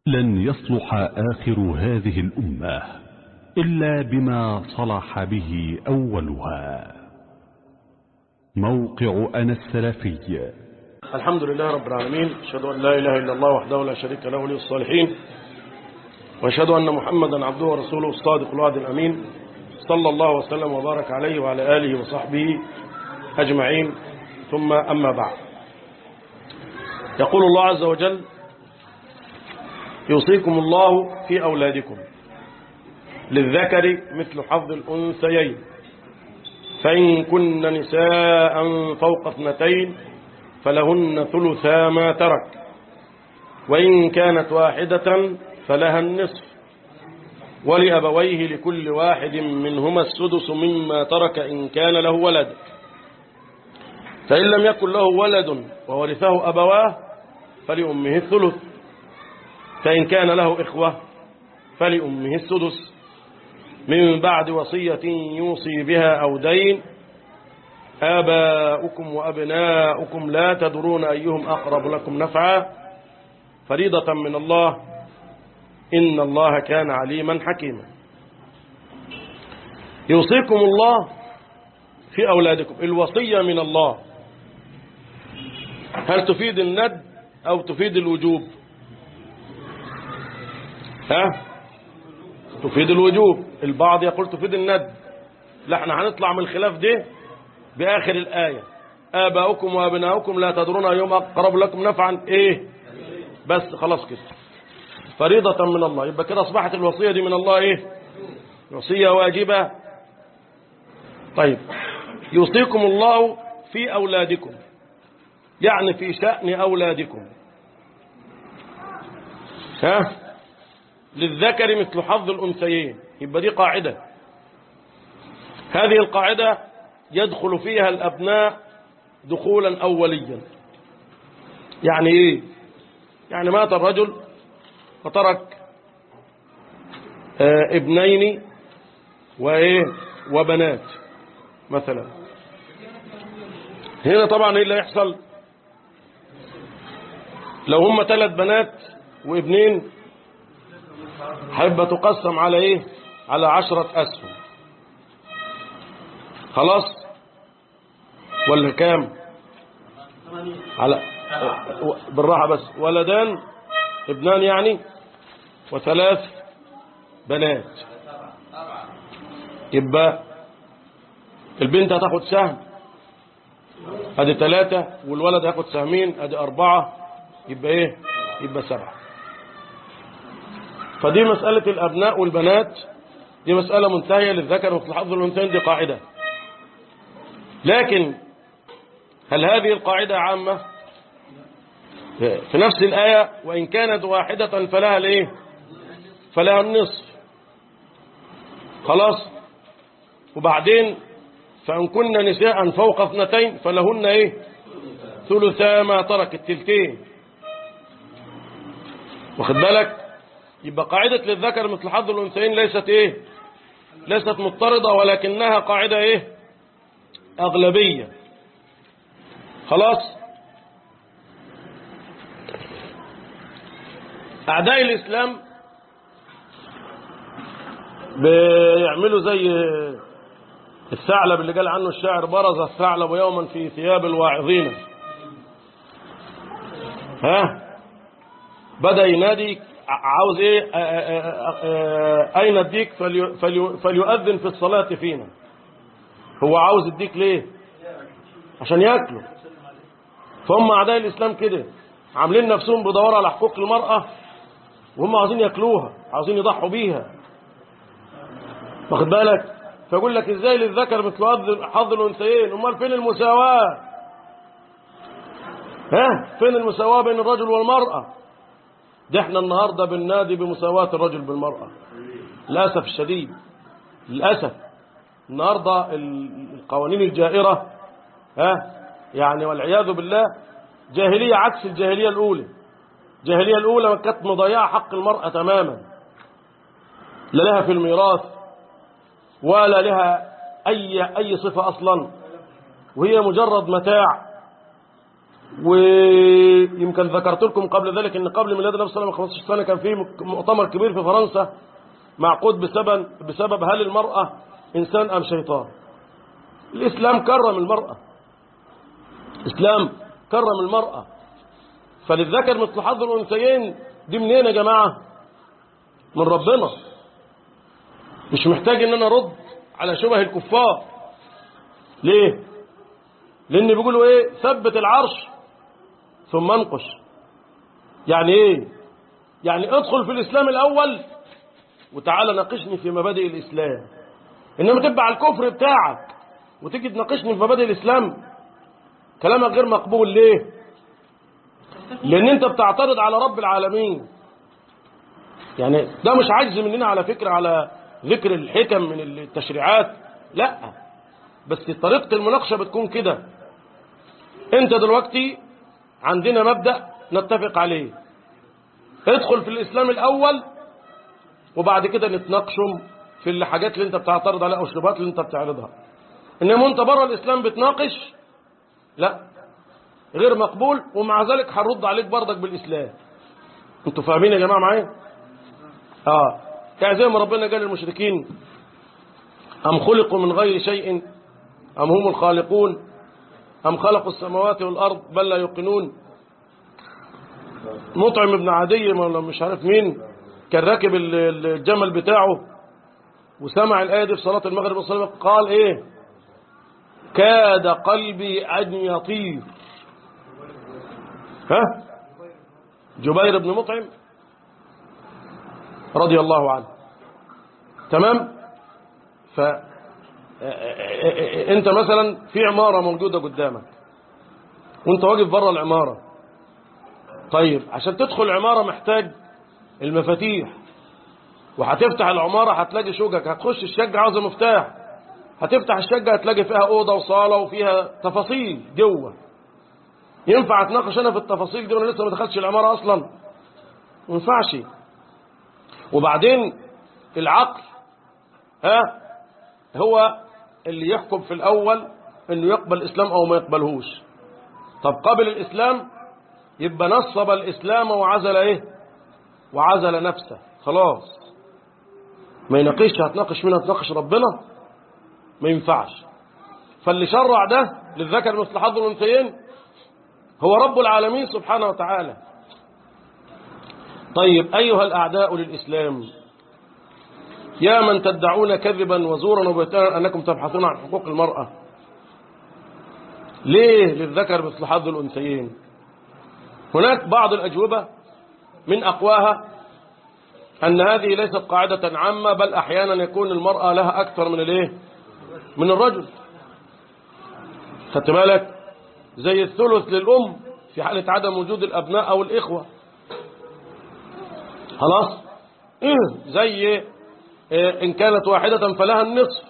لن يصلح آخر هذه الأمة إلا بما صلح به أولها موقع أنا السلفي الحمد لله رب العالمين أشهد أن لا إله إلا الله وحده لا شريك له ولي الصالحين وأشهد أن محمدا عبده ورسوله الصادق الوعد الأمين صلى الله وسلم وبارك عليه وعلى آله وصحبه أجمعين ثم أما بعد يقول الله عز وجل يوصيكم الله في أولادكم للذكر مثل حظ الأنثيين فإن كن نساء فوق اثنتين فلهن ثلثا ما ترك وإن كانت واحدة فلها النصف ولأبويه لكل واحد منهما السدس مما ترك إن كان له ولد فإن لم يكن له ولد وورثه أبواه فلأمه الثلث فإن كان له إخوة فلأمه السدس من بعد وصية يوصي بها أو دين آباؤكم وأبناؤكم لا تدرون أيهم أقرب لكم نفعا فريضة من الله إن الله كان عليما حكيما يوصيكم الله في أولادكم الوصية من الله هل تفيد الند أو تفيد الوجوب ها تفيد الوجوب البعض يقول تفيد الند لا احنا هنطلع من الخلاف ده بآخر الآية آباؤكم وأبناؤكم لا تدرون أيهم أقرب لكم نفعا إيه بس خلاص كده فريضة من الله يبقى كده أصبحت الوصية دي من الله إيه وصية واجبة طيب يوصيكم الله في أولادكم يعني في شأن أولادكم ها للذكر مثل حظ الأنثيين يبقى دي قاعدة هذه القاعدة يدخل فيها الأبناء دخولا أوليا يعني إيه يعني مات الرجل وترك آه ابنين وإيه وبنات مثلا هنا طبعا ايه اللي يحصل لو هم ثلاث بنات وابنين هيبقى تقسم على ايه على عشرة اسهم خلاص ولا كام على بالراحة بس ولدان ابنان يعني وثلاث بنات يبقى البنت هتاخد سهم ادي ثلاثة والولد هياخد سهمين ادي اربعة يبقى ايه يبقى سبعة فدي مسألة الابناء والبنات دي مسألة منتهية للذكر مثل حظ الانثيين دي قاعدة لكن هل هذه القاعدة عامة في نفس الآية وإن كانت واحدة فلها الايه فلها النصف خلاص وبعدين فإن كن نساء فوق اثنتين فلهن ايه ثلثا ما ترك التلتين واخد بالك يبقى قاعدة للذكر مثل حظ الأنثيين ليست ايه ليست مضطردة ولكنها قاعدة ايه أغلبية خلاص أعداء الإسلام بيعملوا زي الثعلب اللي قال عنه الشاعر برز الثعلب يوما في ثياب الواعظين ها بدأ ينادي عاوز ايه اين الديك فلي فلي فليؤذن في الصلاة فينا هو عاوز الديك ليه عشان ياكله فهم اعداء الاسلام كده عاملين نفسهم بيدوروا على حقوق المرأة وهم عاوزين ياكلوها عاوزين يضحوا بيها واخد بالك فيقول لك ازاي للذكر مثل حظ الانثيين امال فين المساواة ها فين المساواة بين الرجل والمرأة ده احنا النهاردة بننادي بمساواة الرجل بالمرأة للأسف الشديد للأسف النهاردة القوانين الجائرة ها يعني والعياذ بالله جاهلية عكس الجاهلية الأولى الجاهلية الأولى كانت مضيعة حق المرأة تماما لا لها في الميراث ولا لها أي أي صفة أصلا وهي مجرد متاع ويمكن ذكرت لكم قبل ذلك ان قبل ميلاد النبي صلى الله عليه وسلم 15 سنه كان في مؤتمر كبير في فرنسا معقود بسبب بسبب هل المراه انسان ام شيطان الاسلام كرم المراه الاسلام كرم المراه فللذكر مثل حظ الانثيين دي منين يا جماعه من ربنا مش محتاج ان انا ارد على شبه الكفار ليه لان بيقولوا ايه ثبت العرش ثم انقش يعني ايه يعني ادخل في الاسلام الاول وتعالى ناقشني في مبادئ الاسلام انما تبقى على الكفر بتاعك وتيجي تناقشني في مبادئ الاسلام كلامك غير مقبول ليه لان انت بتعترض على رب العالمين يعني ده مش عجز مننا على فكرة على ذكر الحكم من التشريعات لا بس طريقة المناقشة بتكون كده انت دلوقتي عندنا مبدأ نتفق عليه ادخل في الاسلام الاول وبعد كده نتناقشوا في الحاجات اللي انت بتعترض عليها او الشبهات اللي انت بتعرضها انما انت بره الاسلام بتناقش لا غير مقبول ومع ذلك هنرد عليك برضك بالاسلام انتوا فاهمين يا جماعه معايا اه يعني زي ما ربنا قال للمشركين ام خلقوا من غير شيء ام هم الخالقون ام خلقوا السماوات والارض بل لا يوقنون مطعم ابن عدي ولا مش عارف مين كان راكب الجمل بتاعه وسمع الآية دي في صلاة المغرب والصلاة قال ايه كاد قلبي أن يطير ها جبير بن مطعم رضي الله عنه تمام ف انت مثلا في عمارة موجودة قدامك وانت واقف بره العمارة طيب عشان تدخل العمارة محتاج المفاتيح وهتفتح العمارة هتلاقي شقق هتخش الشقة عاوزة مفتاح هتفتح الشقة هتلاقي فيها أوضة وصالة وفيها تفاصيل جوه ينفع اتناقش انا في التفاصيل دي وانا لسه ما دخلتش العمارة اصلا ما ينفعش وبعدين العقل ها هو اللي يحكم في الاول انه يقبل الاسلام او ما يقبلهوش طب قبل الاسلام يبقى نصب الاسلام وعزل ايه وعزل نفسه خلاص ما يناقش هتناقش مين هتناقش ربنا ما ينفعش فاللي شرع ده للذكر مثل حظ الانثيين هو رب العالمين سبحانه وتعالى طيب أيها الأعداء للإسلام يا من تدعون كذبا وزورا وبهتانا أنكم تبحثون عن حقوق المرأة ليه للذكر مثل حظ الأنثيين هناك بعض الأجوبة من أقواها أن هذه ليست قاعدة عامة بل أحيانا يكون المرأة لها أكثر من الايه من الرجل خدت بالك زي الثلث للأم في حالة عدم وجود الأبناء أو الإخوة خلاص زي إن كانت واحدة فلها النصف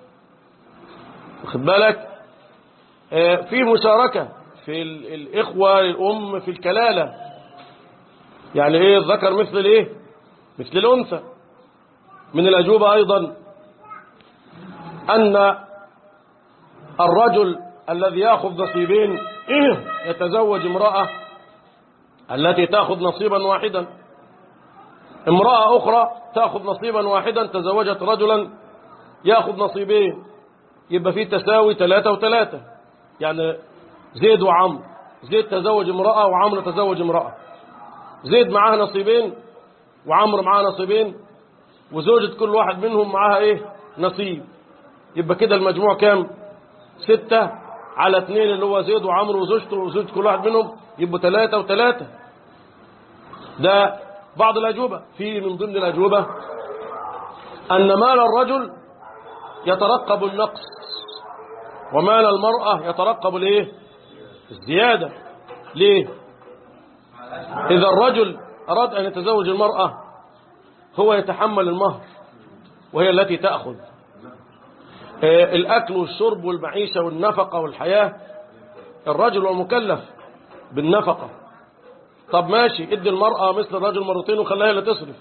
خد بالك في مشاركة في الإخوة للأم في الكلالة يعني إيه الذكر مثل الإيه مثل الأنثى من الأجوبة أيضا أن الرجل الذي يأخذ نصيبين يتزوج امرأة التي تأخذ نصيبا واحدا امرأة أخرى تأخذ نصيبا واحدا تزوجت رجلا يأخذ نصيبين يبقى في تساوي ثلاثة وثلاثة يعني زيد وعمر زيد تزوج امرأة وعمر تزوج امرأة زيد معاه نصيبين وعمر معاه نصيبين وزوجة كل واحد منهم معاها ايه نصيب يبقى كده المجموع كام ستة على اثنين اللي هو زيد وعمرو وزوجته وزوجة كل واحد منهم يبقوا ثلاثة وثلاثة ده بعض الأجوبة في من ضمن الأجوبة أن مال الرجل يترقب النقص ومال المرأة يترقب الايه الزيادة ليه إذا الرجل أراد أن يتزوج المرأة هو يتحمل المهر وهي التي تأخذ الأكل والشرب والمعيشة والنفقة والحياة الرجل هو مكلف بالنفقة طب ماشي ادي المرأة مثل الرجل مرتين وخليها اللي تصرف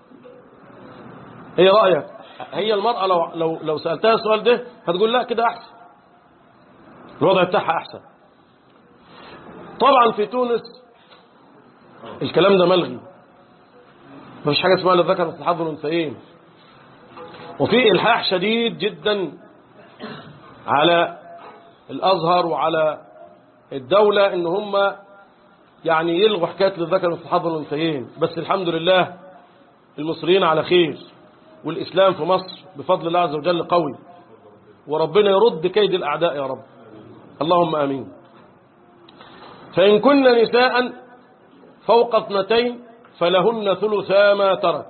ايه رأيك هي المرأة لو, لو, لو سألتها السؤال ده هتقول لا كده أحسن الوضع بتاعها أحسن طبعا في تونس الكلام ده ملغي مفيش حاجة اسمها للذكر مثل حظ الأنثيين وفي إلحاح شديد جدا على الأزهر وعلى الدولة إن هم يعني يلغوا حكاية للذكر مثل حظ الأنثيين بس الحمد لله المصريين على خير والإسلام في مصر بفضل الله عز وجل قوي وربنا يرد كيد الأعداء يا رب اللهم آمين فإن كن نساء فوق اثنتين فلهن ثلثا ما ترك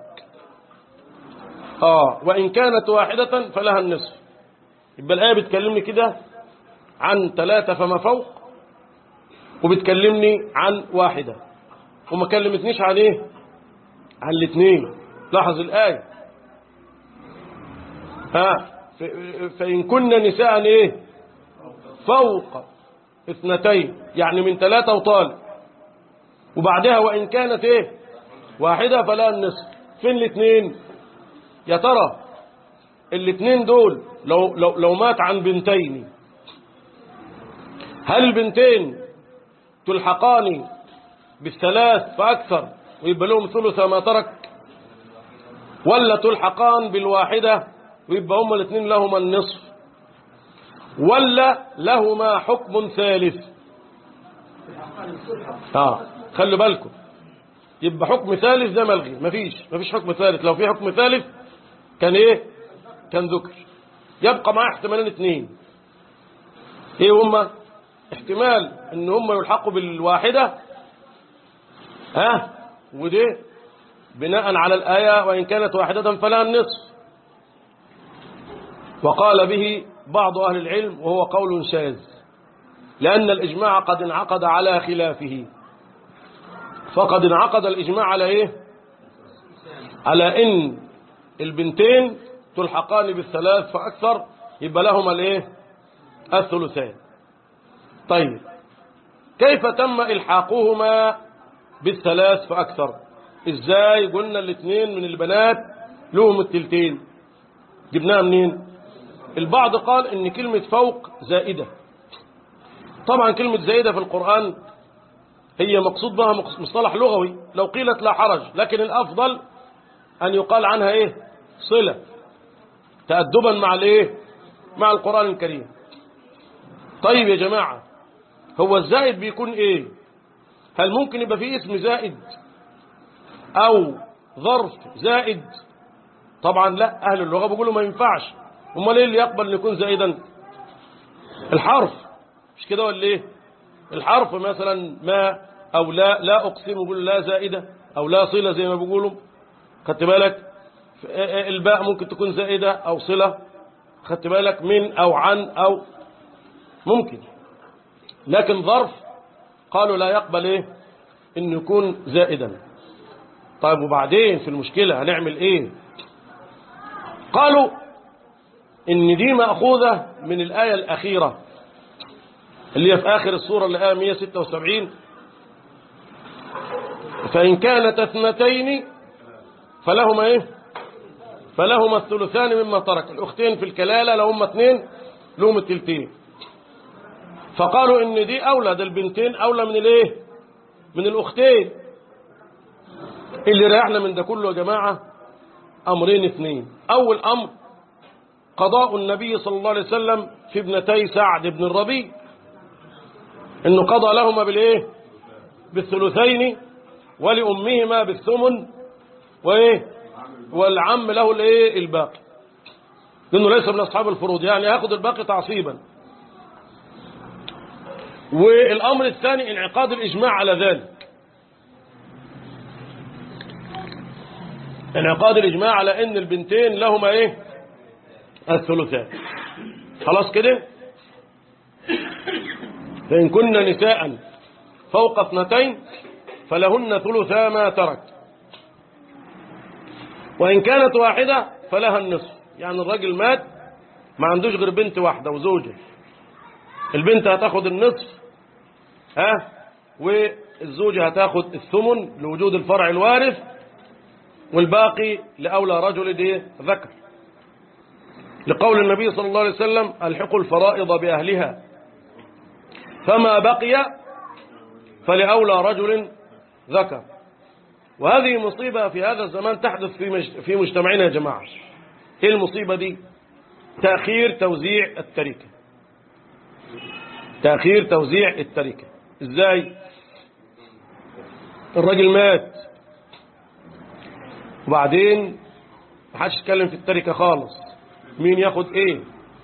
آه وإن كانت واحدة فلها النصف يبقى الآية بتكلمني كده عن ثلاثة فما فوق وبتكلمني عن واحدة وما كلمتنيش عن ايه عن الاثنين لاحظ الآية ها فإن كن نساء ايه فوق اثنتين يعني من ثلاثة وطالب وبعدها وإن كانت ايه واحدة فلا النصف فين الاثنين يا ترى الاثنين دول لو, لو, لو مات عن بنتين هل البنتين تلحقان بالثلاث فأكثر ويبقى لهم ثلث ما ترك ولا تلحقان بالواحدة ويبقى هما الاثنين لهما النصف ولا لهما حكم ثالث اه خلوا بالكم يبقى حكم ثالث ده ملغي مفيش مفيش حكم ثالث لو في حكم ثالث كان ايه كان ذكر يبقى معاه احتمالين اثنين ايه هما احتمال ان هم يلحقوا بالواحدة ها ودي بناء على الآية وإن كانت واحدة فلها النصف وقال به بعض أهل العلم وهو قول شاذ لأن الإجماع قد انعقد على خلافه فقد انعقد الإجماع على إيه على إن البنتين تلحقان بالثلاث فأكثر يبقى لهما الإيه الثلثان طيب كيف تم إلحاقهما بالثلاث فأكثر إزاي قلنا الاثنين من البنات لهم التلتين جبناها منين البعض قال ان كلمة فوق زائدة طبعا كلمة زائدة في القرآن هي مقصود بها مصطلح لغوي لو قيلت لا حرج لكن الأفضل أن يقال عنها إيه صلة تأدبا مع الإيه مع القرآن الكريم طيب يا جماعة هو الزائد بيكون إيه هل ممكن يبقى فيه اسم زائد أو ظرف زائد طبعا لا أهل اللغة بيقولوا ما ينفعش امال ايه اللي يقبل ان يكون زائدا الحرف مش كده ولا ايه الحرف مثلا ما او لا لا اقسم يقول لا زائده او لا صله زي ما بيقولوا خدت بالك الباء ممكن تكون زائده او صله خدت بالك من او عن او ممكن لكن ظرف قالوا لا يقبل ايه ان يكون زائدا طيب وبعدين في المشكله هنعمل ايه قالوا ان دي مأخوذة من الآية الأخيرة اللي هي في آخر السورة اللي آية 176 فإن كانت اثنتين فلهما إيه فلهما الثلثان مما ترك الأختين في الكلالة لهما اثنين لهم التلتين فقالوا إن دي أولى ده البنتين أولى من الإيه من الأختين اللي ريحنا من ده كله يا جماعة أمرين اثنين أول أمر قضاء النبي صلى الله عليه وسلم في ابنتي سعد بن الربيع انه قضى لهما بالايه بالثلثين ولامهما بالثمن وايه والعم له الايه الباقي لانه ليس من اصحاب الفروض يعني ياخذ الباقي تعصيبا والامر الثاني انعقاد الاجماع على ذلك انعقاد الاجماع على ان البنتين لهما ايه الثلثان خلاص كده فإن كن نساء فوق اثنتين فلهن ثلثا ما ترك وإن كانت واحدة فلها النصف يعني الراجل مات ما عندوش غير بنت واحدة وزوجة البنت هتاخد النصف ها والزوجة هتاخد الثمن لوجود الفرع الوارث والباقي لأولى رجل دي ذكر لقول النبي صلى الله عليه وسلم الحقوا الفرائض بأهلها فما بقي فلأولى رجل ذكر وهذه مصيبة في هذا الزمان تحدث في مج... في مجتمعنا يا جماعة ايه المصيبة دي تأخير توزيع التركة تأخير توزيع التركة ازاي الراجل مات وبعدين محدش يتكلم في التركة خالص مين ياخد ايه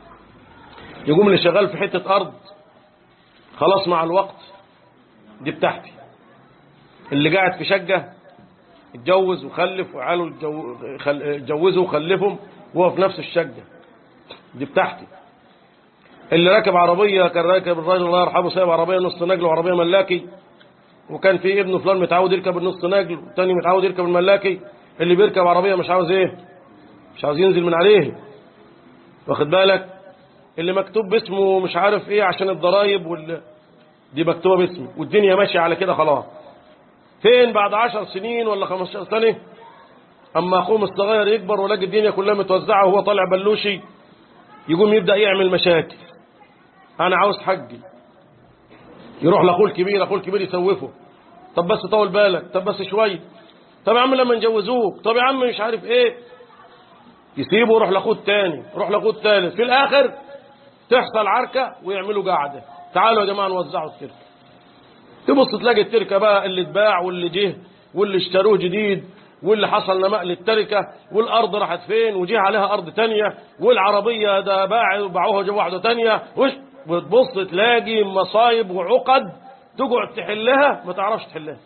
يقوم اللي شغال في حتة ارض خلاص مع الوقت دي بتاعتي اللي قاعد في شقة اتجوز وخلف وعاله اتجو- خل- اتجوزوا وخلفهم وهو في نفس الشقة دي بتاعتي اللي راكب عربية كان راكب الراجل الله يرحمه سايب عربية نص نقل وعربية ملاكي وكان في ابنه فلان متعود يركب النص نقل والتاني متعود يركب الملاكي اللي بيركب عربية مش عاوز ايه مش عاوز ينزل من عليه واخد بالك اللي مكتوب باسمه مش عارف ايه عشان الضرايب وال... دي مكتوبة باسمه والدنيا ماشية على كده خلاص فين بعد عشر سنين ولا خمستاشر سنة اما اخوه الصغير يكبر ولاقي الدنيا كلها متوزعة وهو طالع بلوشي يقوم يبدأ يعمل مشاكل انا عاوز حقي يروح لاخوه الكبير اخوه الكبير يسوفه طب بس طول بالك طب بس شويه طب يا عم لما نجوزوك طب يا عم مش عارف ايه يسيبه ويروح لاخوه الثاني يروح لاخوه الثالث في الاخر تحصل عركه ويعملوا قاعده تعالوا يا جماعه نوزعوا التركه تبص تلاقي التركه بقى اللي اتباع واللي جه واللي اشتروه جديد واللي حصل نماء للتركه والارض راحت فين وجه عليها ارض تانية والعربيه ده باع باعوها جوا واحده تانية وش وتبص تلاقي مصايب وعقد تقعد تحلها ما تعرفش تحلها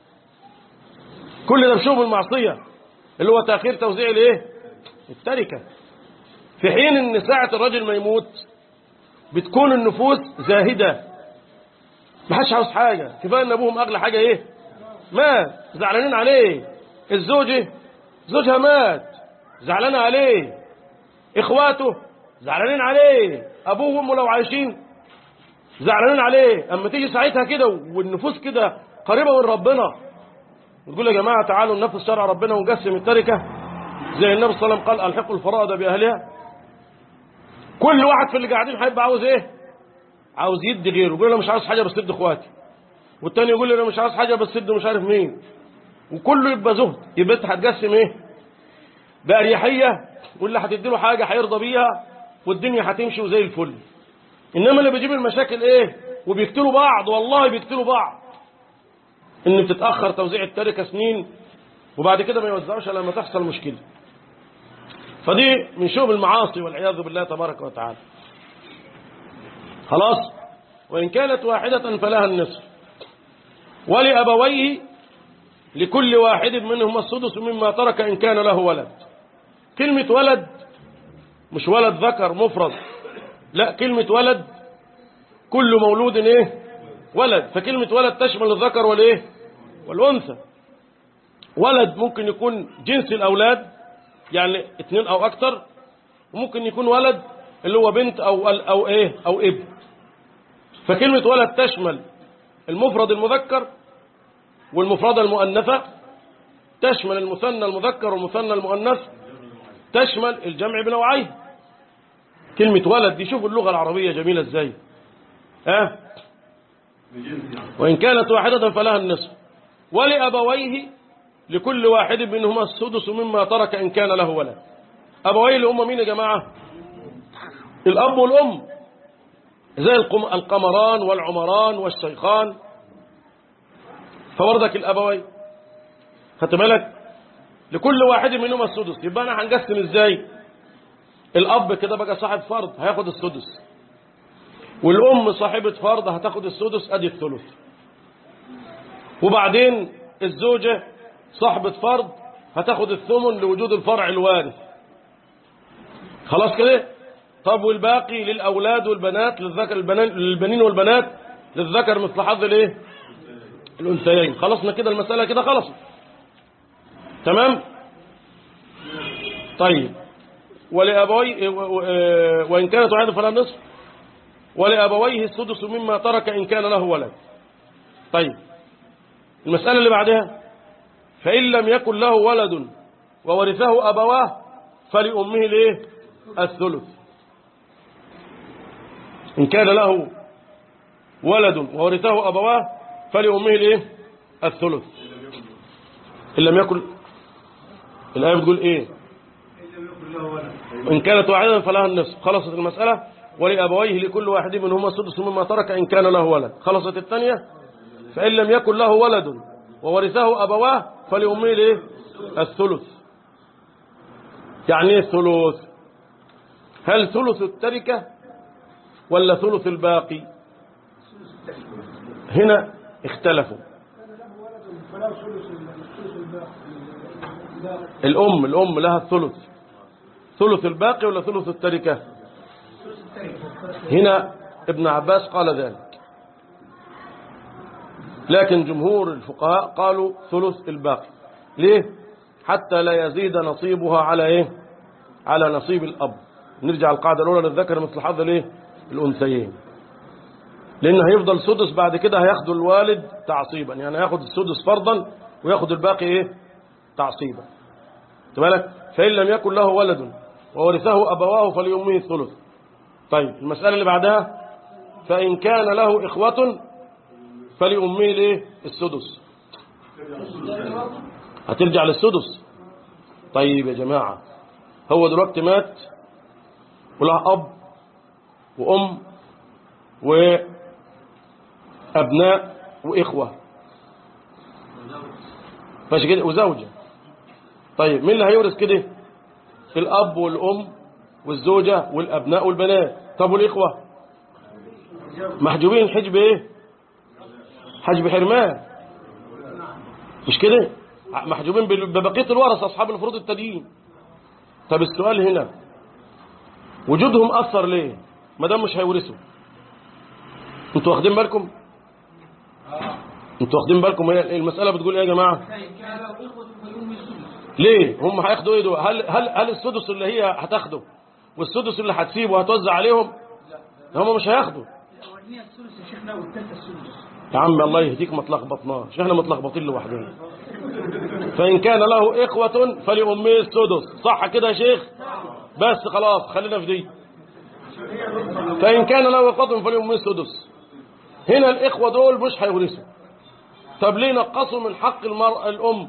كل ده بشوف المعصيه اللي هو تاخير توزيع الايه التركه في حين ان ساعه الرجل ما يموت بتكون النفوس زاهده ما حدش عاوز حاجه كفايه ان ابوهم اغلى حاجه ايه مات زعلانين عليه الزوجه زوجها مات زعلانه عليه اخواته زعلانين عليه ابوه وامه لو عايشين زعلانين عليه اما تيجي ساعتها كده والنفوس كده قريبه من ربنا وتقول يا جماعه تعالوا ننفذ شرع ربنا ونقسم التركه زي النبي صلى الله عليه وسلم قال الحقوا الفرائض باهلها كل واحد في اللي قاعدين هيبقى عاوز ايه عاوز يدي غيره يقول انا مش عاوز حاجه بس ادي اخواتي والتاني يقول لي انا مش عاوز حاجه بس ادي مش عارف مين وكله يبقى زهد يبقى انت هتقسم ايه باريحيه واللي هتدي له حاجه هيرضى بيها والدنيا هتمشي وزي الفل انما اللي بيجيب المشاكل ايه وبيقتلوا بعض والله بيقتلوا بعض ان بتتاخر توزيع التركه سنين وبعد كده ما يوزعوش الا لما تحصل مشكله فدي من شوب المعاصي والعياذ بالله تبارك وتعالى خلاص وإن كانت واحدة فلها النصف ولأبويه لكل واحد منهما السدس مما ترك إن كان له ولد كلمة ولد مش ولد ذكر مفرد لا كلمة ولد كل مولود ايه ولد فكلمة ولد تشمل الذكر والايه والأنثى ولد ممكن يكون جنس الأولاد يعني اثنين أو أكثر وممكن يكون ولد اللي هو بنت أو أو إيه أو ابن فكلمة ولد تشمل المفرد المذكر والمفردة المؤنثة تشمل المثنى المذكر والمثنى المؤنث تشمل الجمع بنوعيه كلمة ولد دي شوفوا اللغة العربية جميلة ازاي ها وإن كانت واحدة فلها النصف ولأبويه لكل واحد منهما السدس مما ترك إن كان له ولد أبويه اللي هم مين يا جماعة الأب والأم زي القم- القمران والعمران والشيخان فوردك الأبوين خدت بالك لكل واحد منهما السدس يبقى أنا هنقسم إزاي الأب كده بقى صاحب فرض هياخد السدس والأم صاحبة فرض هتاخد السدس أدي الثلث وبعدين الزوجة صاحبة فرض هتاخد الثمن لوجود الفرع الوارث خلاص كده طب والباقي للأولاد والبنات للذكر البنان للبنين والبنات للذكر مثل حظ الايه الأنثيين خلصنا كده المسألة كده خلصت تمام طيب ولأبوي وإن كانت واحدة فلا نصف ولأبويه السدس مما ترك إن كان له ولد طيب المسألة اللي بعدها فإن لم يكن له ولد وورثه أبواه فلأمه الايه الثلث إن كان له ولد وورثه أبواه فلأمه الايه الثلث إن لم يكن الآية بتقول إيه إن كانت واحدة فلها النصف خلصت المسألة ولأبويه لكل واحد منهما السدس مما ترك إن كان له ولد خلصت الثانية فإن لم يكن له ولد وورثه أبواه فلأمه الايه الثلث يعني ايه الثلث هل ثلث التركة ولا ثلث الباقي هنا اختلفوا الأم الأم لها الثلث ثلث الباقي ولا ثلث التركة هنا ابن عباس قال ذلك لكن جمهور الفقهاء قالوا ثلث الباقي ليه حتى لا يزيد نصيبها على ايه على نصيب الأب نرجع القاعدة الأولى للذكر مثل حظ الايه الأنثيين لأن هيفضل سدس بعد كده هياخده الوالد تعصيبا يعني هياخد السدس فرضا وياخد الباقي ايه تعصيبا بالك فإن لم يكن له ولد وورثه أبواه فليمه الثلث طيب المسألة اللي بعدها فإن كان له إخوة فلأمه الايه السدس هترجع للسدس طيب يا جماعة هو دلوقتي مات وله أب وأم وأبناء وإخوة ماشي كده وزوجة طيب مين اللي هيورث كده الأب والأم والزوجة والأبناء والبنات طب والإخوة محجوبين حجب إيه حجب حرمان مش كده محجوبين ببقية الورثة أصحاب الفروض التانيين طب السؤال هنا وجودهم أثر ليه ما دام مش هيورثوا انتوا واخدين بالكم انتوا واخدين بالكم هي المسألة بتقول ايه يا جماعة ليه هم هياخدوا ايه دول هل هل هل السدس اللي هي هتاخده والسدس اللي هتسيبه هتوزع عليهم هم مش هياخدوا يا عم الله يهديك ما تلخبطناش احنا متلخبطين لوحدنا فإن كان له إخوة فلأمه السدس صح كده يا شيخ بس خلاص خلينا في دي فإن كان له إخوة فلأمه السدس هنا الإخوة دول مش هيورثوا طب ليه نقصوا من حق المرأة الأم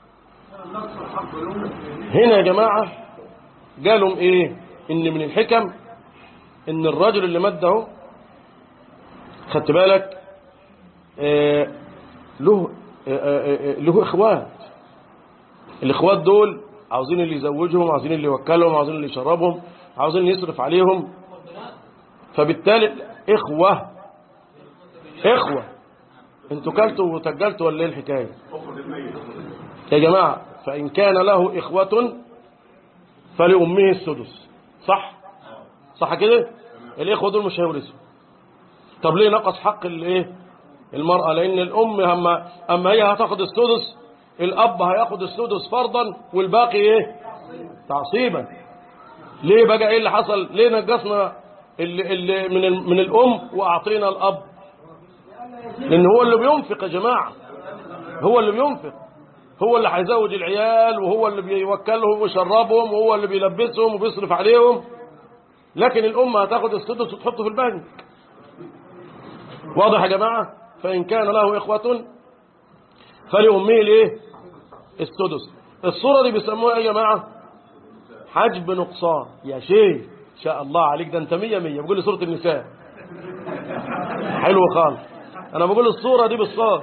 هنا يا جماعة قالوا ايه ان من الحكم ان الرجل اللي مات ده خدت بالك آه له آه آه له اخوات الاخوات دول عاوزين اللي يزوجهم عاوزين اللي يوكلهم عاوزين اللي يشربهم عاوزين اللي يصرف عليهم فبالتالي اخوة اخوة انتوا كلتوا وتجلتوا ولا ايه الحكاية يا جماعة فإن كان له إخوة فلأمه السدس صح صح كده الإخوة دول مش هيورثوا طب ليه نقص حق الايه المرأة لأن الأم أما, أما هي هتاخد السدس الأب هياخد السدس فرضا والباقي إيه تعصيبا ليه بقى إيه اللي حصل ليه نقصنا اللي اللي من ال- من الأم وأعطينا الأب لأن هو اللي بينفق يا جماعة هو اللي بينفق هو اللي هيزوج العيال وهو اللي بيوكلهم ويشربهم وهو اللي بيلبسهم وبيصرف عليهم لكن الأم هتاخد السدس وتحطه في البنك واضح يا جماعة فإن كان له إخوة فلأمه الايه السدس الصورة دي بيسموها ايه يا جماعة حجب نقصان يا شيخ ان شاء الله عليك ده انت مية مية بقول لي سورة النساء حلو خالص انا بقول الصورة دي بالصاد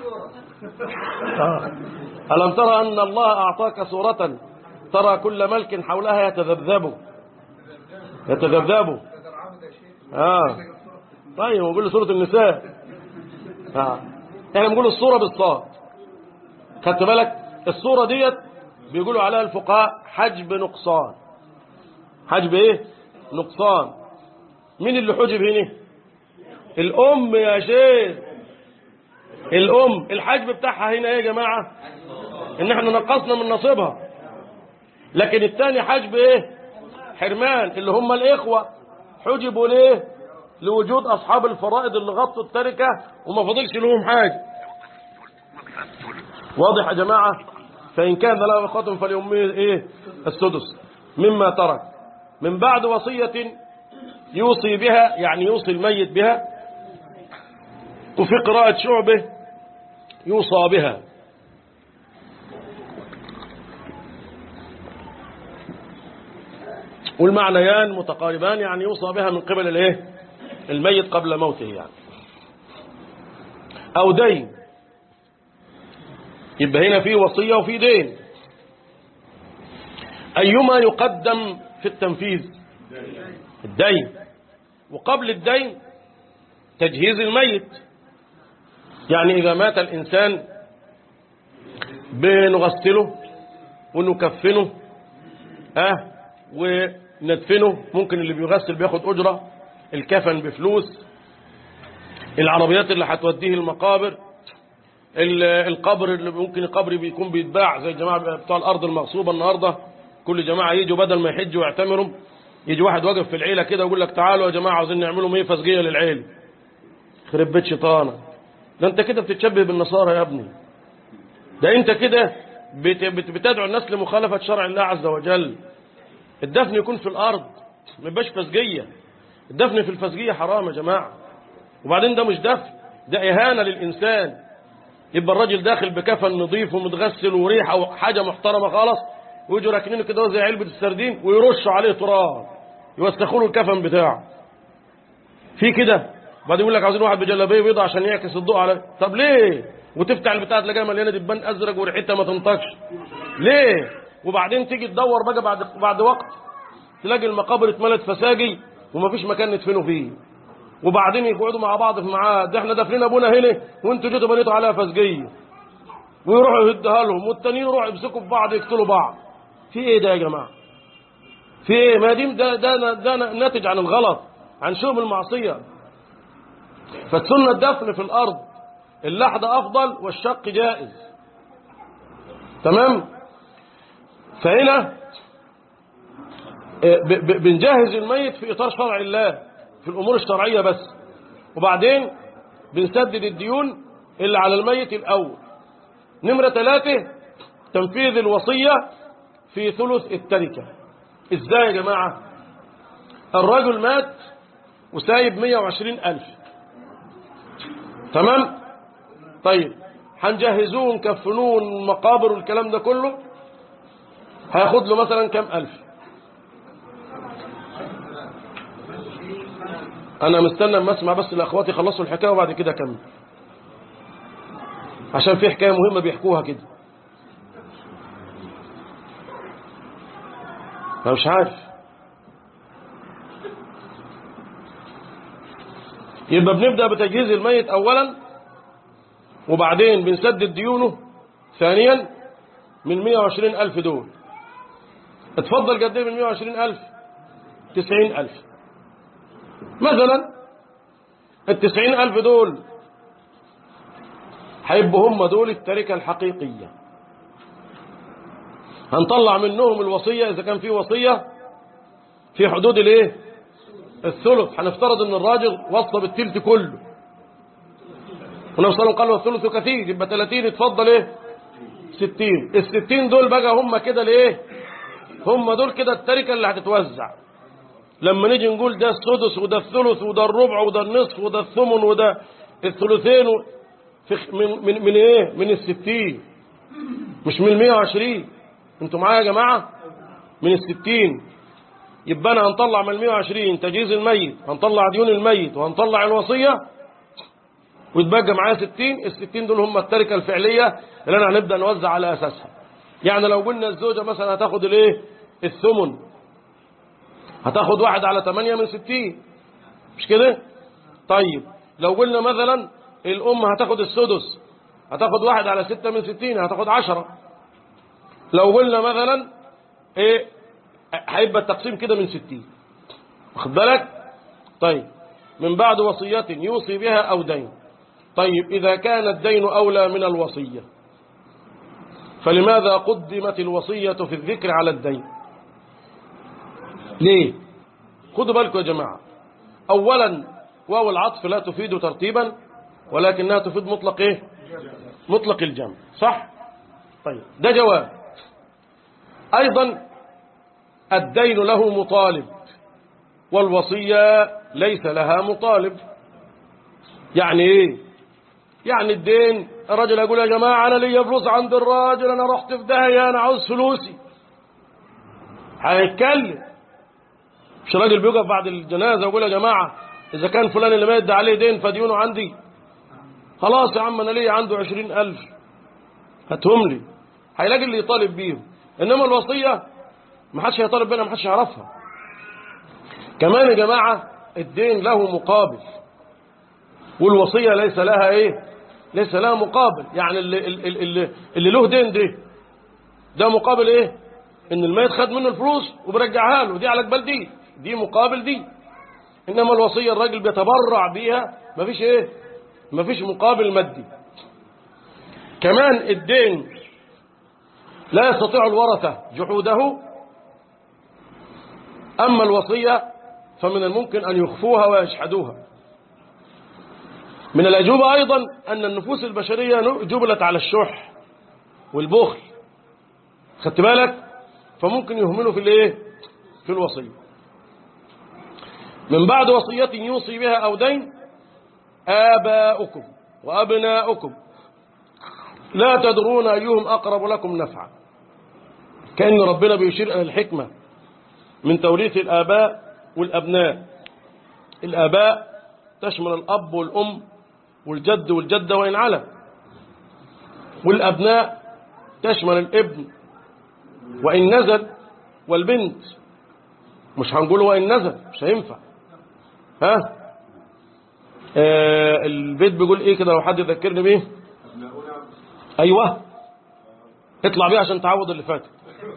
آه. ألم ترى أن الله أعطاك صورة ترى كل ملك حولها يتذبذب يتذبذب آه طيب بقول له سورة النساء آه. احنا بنقول الصورة بالصاد خدت بالك الصورة ديت بيقولوا عليها الفقهاء حجب نقصان حجب ايه نقصان مين اللي حجب هنا الام يا شيخ الام الحجب بتاعها هنا ايه يا جماعة ان احنا نقصنا من نصيبها لكن الثاني حجب ايه حرمان اللي هم الاخوة حجبوا ليه لوجود اصحاب الفرائض اللي غطوا التركة وما فضلش لهم حاجة واضح يا جماعة فإن كان له إخوة فلأمه إيه السدس مما ترك من بعد وصية يوصي بها يعني يوصي الميت بها وفي قراءة شعبه يوصى بها والمعنيان متقاربان يعني يوصى بها من قبل الايه الميت قبل موته يعني او دين يبقى هنا في وصية وفي دين أيما يقدم في التنفيذ الدين وقبل الدين تجهيز الميت يعني إذا مات الإنسان بنغسله ونكفنه أه وندفنه ممكن اللي بيغسل بياخد أجرة الكفن بفلوس العربيات اللي هتوديه المقابر القبر اللي ممكن القبر بيكون بيتباع زي الجماعة بتوع الأرض المغصوبة النهاردة كل جماعة يجوا بدل ما يحجوا ويعتمروا يجي واحد واقف في العيلة كده ويقول لك تعالوا يا جماعة عاوزين نعملوا مية فسقية للعيلة خرب بيت شيطانة ده انت كده بتتشبه بالنصارى يا ابني ده انت كده بت- بت- بتدعو الناس لمخالفة شرع الله عز وجل الدفن يكون في الأرض ما يبقاش فسقية الدفن في الفسقية حرام يا جماعة وبعدين ده مش دفن ده إهانة للإنسان يبقى الراجل داخل بكفن نظيف ومتغسل وريحة وحاجة محترمة خالص ويجوا راكنينه كده زي علبة السردين ويرشوا عليه تراب يوسخوا له الكفن بتاعه في كده بعدين يقول لك عاوزين واحد بجلابيه بيضاء عشان يعكس الضوء على طب ليه وتفتح البتاع تلاقيها مليانه دبان ازرق وريحتها ما تنطقش ليه وبعدين تيجي تدور بقى بعد بعد وقت تلاقي المقابر اتملت فساجي ومفيش مكان ندفنه فيه وبعدين يقعدوا مع بعض في ميعاد ده احنا دافنين ابونا هنا وانتوا جيتوا بنيتوا عليها فسجيه ويروحوا يهدها لهم والتانيين يروحوا يمسكوا في بعض يقتلوا بعض في ايه ده يا جماعه في ايه ما دي ده ده ده ناتج عن الغلط عن شؤم المعصيه فالسنه الدفن في الارض اللحد افضل والشق جائز تمام فهنا ب- ب- بنجهز الميت في اطار شرع الله في الامور الشرعيه بس وبعدين بنسدد الديون اللي على الميت الاول نمره ثلاثة تنفيذ الوصيه في ثلث التركه ازاي يا جماعه الرجل مات وسايب 120 ألف تمام طيب هنجهزوه ونكفنوه المقابر والكلام ده كله هياخد له مثلا كام ألف أنا مستنى اما اسمع بس الأخوات يخلصوا الحكاية وبعد كده أكمل عشان في حكاية مهمة بيحكوها كده أنا مش عارف يبقى بنبدأ بتجهيز الميت أولا وبعدين بنسدد ديونه ثانيا من 120 ألف دول اتفضل قد ايه من 120 ألف 90 ألف مثلا التسعين ألف دول هيبقوا هم دول التركة الحقيقية هنطلع منهم الوصية إذا كان في وصية في حدود الايه الثلث هنفترض ان الراجل وصى بالتلت كله والنبي صلى الله عليه وسلم قال والثلث كثير يبقى 30 اتفضل ايه 60 ال 60 دول بقى هم كده الايه هم دول كده التركه اللي هتتوزع لما نيجي نقول ده السدس وده الثلث وده الربع وده النصف وده الثمن وده الثلثين و... في خ- من من من ايه من الستين مش من المية وعشرين انتوا معايا يا جماعة من الستين يبقى انا هنطلع من المية وعشرين تجهيز الميت هنطلع ديون الميت وهنطلع الوصية ويتبقى معايا ستين الستين دول هم التركة الفعلية اللي انا هنبدأ نوزع على اساسها يعني لو قلنا الزوجة مثلا هتاخد الايه الثمن هتاخد واحد على ثمانية من ستين مش كده طيب لو قلنا مثلا الأم هتاخد السدس هتاخد واحد على ستة من ستين هتاخد عشرة لو قلنا مثلا ايه هيبقى التقسيم كده من ستين واخد بالك طيب من بعد وصية يوصي بها أو دين طيب إذا كان الدين أولى من الوصية فلماذا قدمت الوصية في الذكر على الدين ليه خدوا بالكم يا جماعة أولا واو العطف لا تفيد ترتيبا ولكنها تفيد مطلق إيه مطلق الجمع صح طيب ده جواب أيضا الدين له مطالب والوصية ليس لها مطالب يعني إيه يعني الدين الراجل يقول يا جماعة أنا ليا فلوس عند الراجل أنا رحت في داهية أنا عاوز فلوسي هيتكلم مش راجل بيقف بعد الجنازة ويقول يا جماعة إذا كان فلان اللي مات ده عليه دين فديونه عندي خلاص يا عم أنا ليا عنده عشرين ألف هاتهم لي هيلاقي اللي يطالب بيهم إنما الوصية ما حدش هيطالب بينها ما حدش يعرفها كمان يا جماعة الدين له مقابل والوصية ليس لها ايه ليس لها مقابل يعني اللي, اللي, اللي, اللي له دين ده ده مقابل ايه ان الميت خد منه الفلوس وبرجعها له دي على جبال دي دي مقابل دي انما الوصية الراجل بيتبرع بيها مفيش ايه مفيش مقابل مادي كمان الدين لا يستطيع الورثة جحوده أما الوصية فمن الممكن أن يخفوها ويشحدوها من الأجوبة أيضا أن النفوس البشرية جبلت على الشح والبخل خدت بالك فممكن يهملوا في الايه في الوصية من بعد وصية يوصي بها أو دين آباؤكم وأبناؤكم لا تدرون أيهم أقرب لكم نفعا كأن ربنا بيشير إلى الحكمة من توريث الآباء والأبناء الآباء تشمل الأب والأم والجد والجدة وإن على والأبناء تشمل الابن وإن نزل والبنت مش هنقول وإن نزل مش هينفع ها آه البيت بيقول ايه كده لو حد يذكرني بيه ايوه اطلع بيه عشان تعوض اللي فات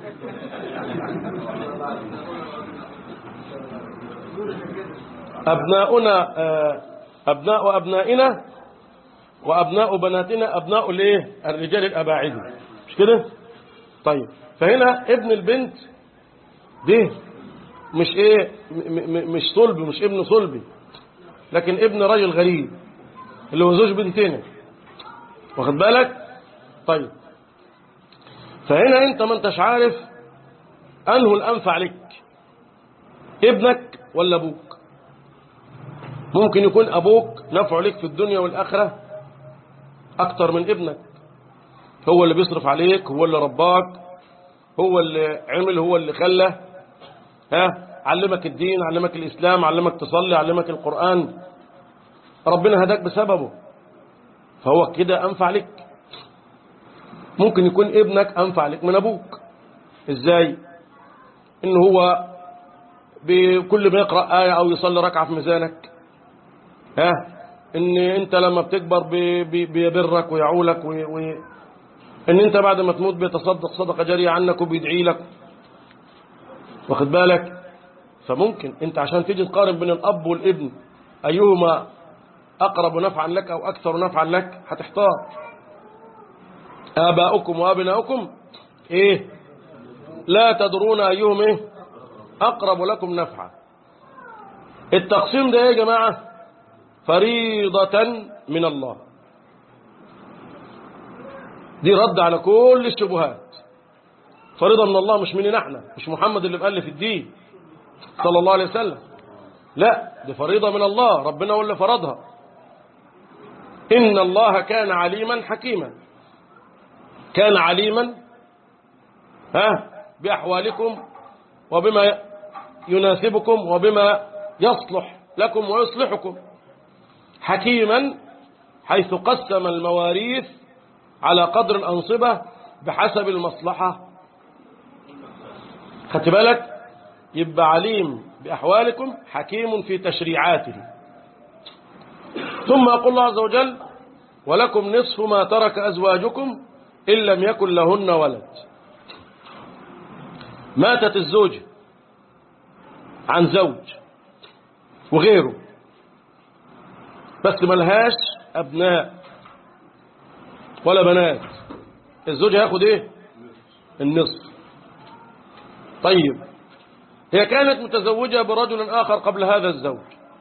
أبناؤنا آه أبناء أبنائنا وأبناء بناتنا أبناء الايه الرجال الأباعد مش كده طيب فهنا ابن البنت ده مش ايه مش صلب مش ابن صلبي لكن ابن راجل غريب اللي هو زوج بنتنا واخد بالك طيب فهنا انت ما انتش عارف انه الانفع لك ابنك ولا ابوك ممكن يكون ابوك نفعه لك في الدنيا والاخره اكتر من ابنك هو اللي بيصرف عليك هو اللي رباك هو اللي عمل هو اللي خلى ها علمك الدين علمك الإسلام علمك تصلي علمك القرآن ربنا هداك بسببه فهو كده أنفع لك ممكن يكون ابنك أنفع لك من أبوك إزاي إن هو بكل ما يقرأ آية أو يصلي ركعة في ميزانك ها إن أنت لما بتكبر بيبرك ويعولك وي وي ان انت بعد ما تموت بيتصدق صدقة جارية عنك وبيدعي لك واخد بالك فممكن انت عشان تيجي تقارن بين الاب والابن ايهما اقرب نفعا لك او اكثر نفعا لك هتحتار اباؤكم وابناؤكم ايه لا تدرون ايهم ايه اقرب لكم نفعا التقسيم ده ايه يا جماعة فريضة من الله دي رد على كل الشبهات فريضة من الله مش مننا احنا مش محمد اللي مؤلف الدين صلى الله عليه وسلم لا دي فريضة من الله ربنا هو اللي فرضها إن الله كان عليما حكيما كان عليما ها بأحوالكم وبما يناسبكم وبما يصلح لكم ويصلحكم حكيما حيث قسم المواريث على قدر الأنصبة بحسب المصلحة خدت بالك يبقى عليم بأحوالكم حكيم في تشريعاته ثم يقول الله عز وجل ولكم نصف ما ترك أزواجكم إن لم يكن لهن ولد ماتت الزوجة عن زوج وغيره بس ملهاش أبناء ولا بنات الزوج هياخد ايه النصف طيب هي كانت متزوجة برجل آخر قبل هذا الزوج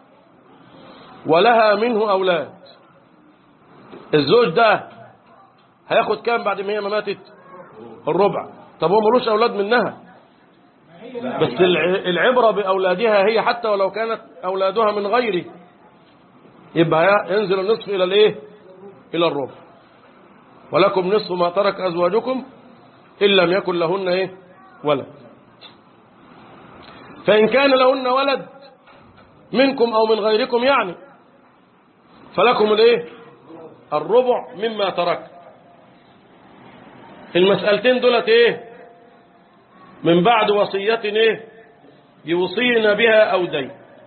ولها منه أولاد الزوج ده هياخد كام بعد ما هي ما ماتت الربع طب هو ملوش أولاد منها بس العبرة بأولادها هي حتى ولو كانت أولادها من غيره يبقى ينزل النصف إلى الإيه إلى الربع ولكم نصف ما ترك أزواجكم إن لم يكن لهن إيه ولد فإن كان لهن ولد منكم أو من غيركم يعني فلكم الإيه الربع مما ترك المسألتين دولت إيه من بعد وصية إيه يوصين بها أو دين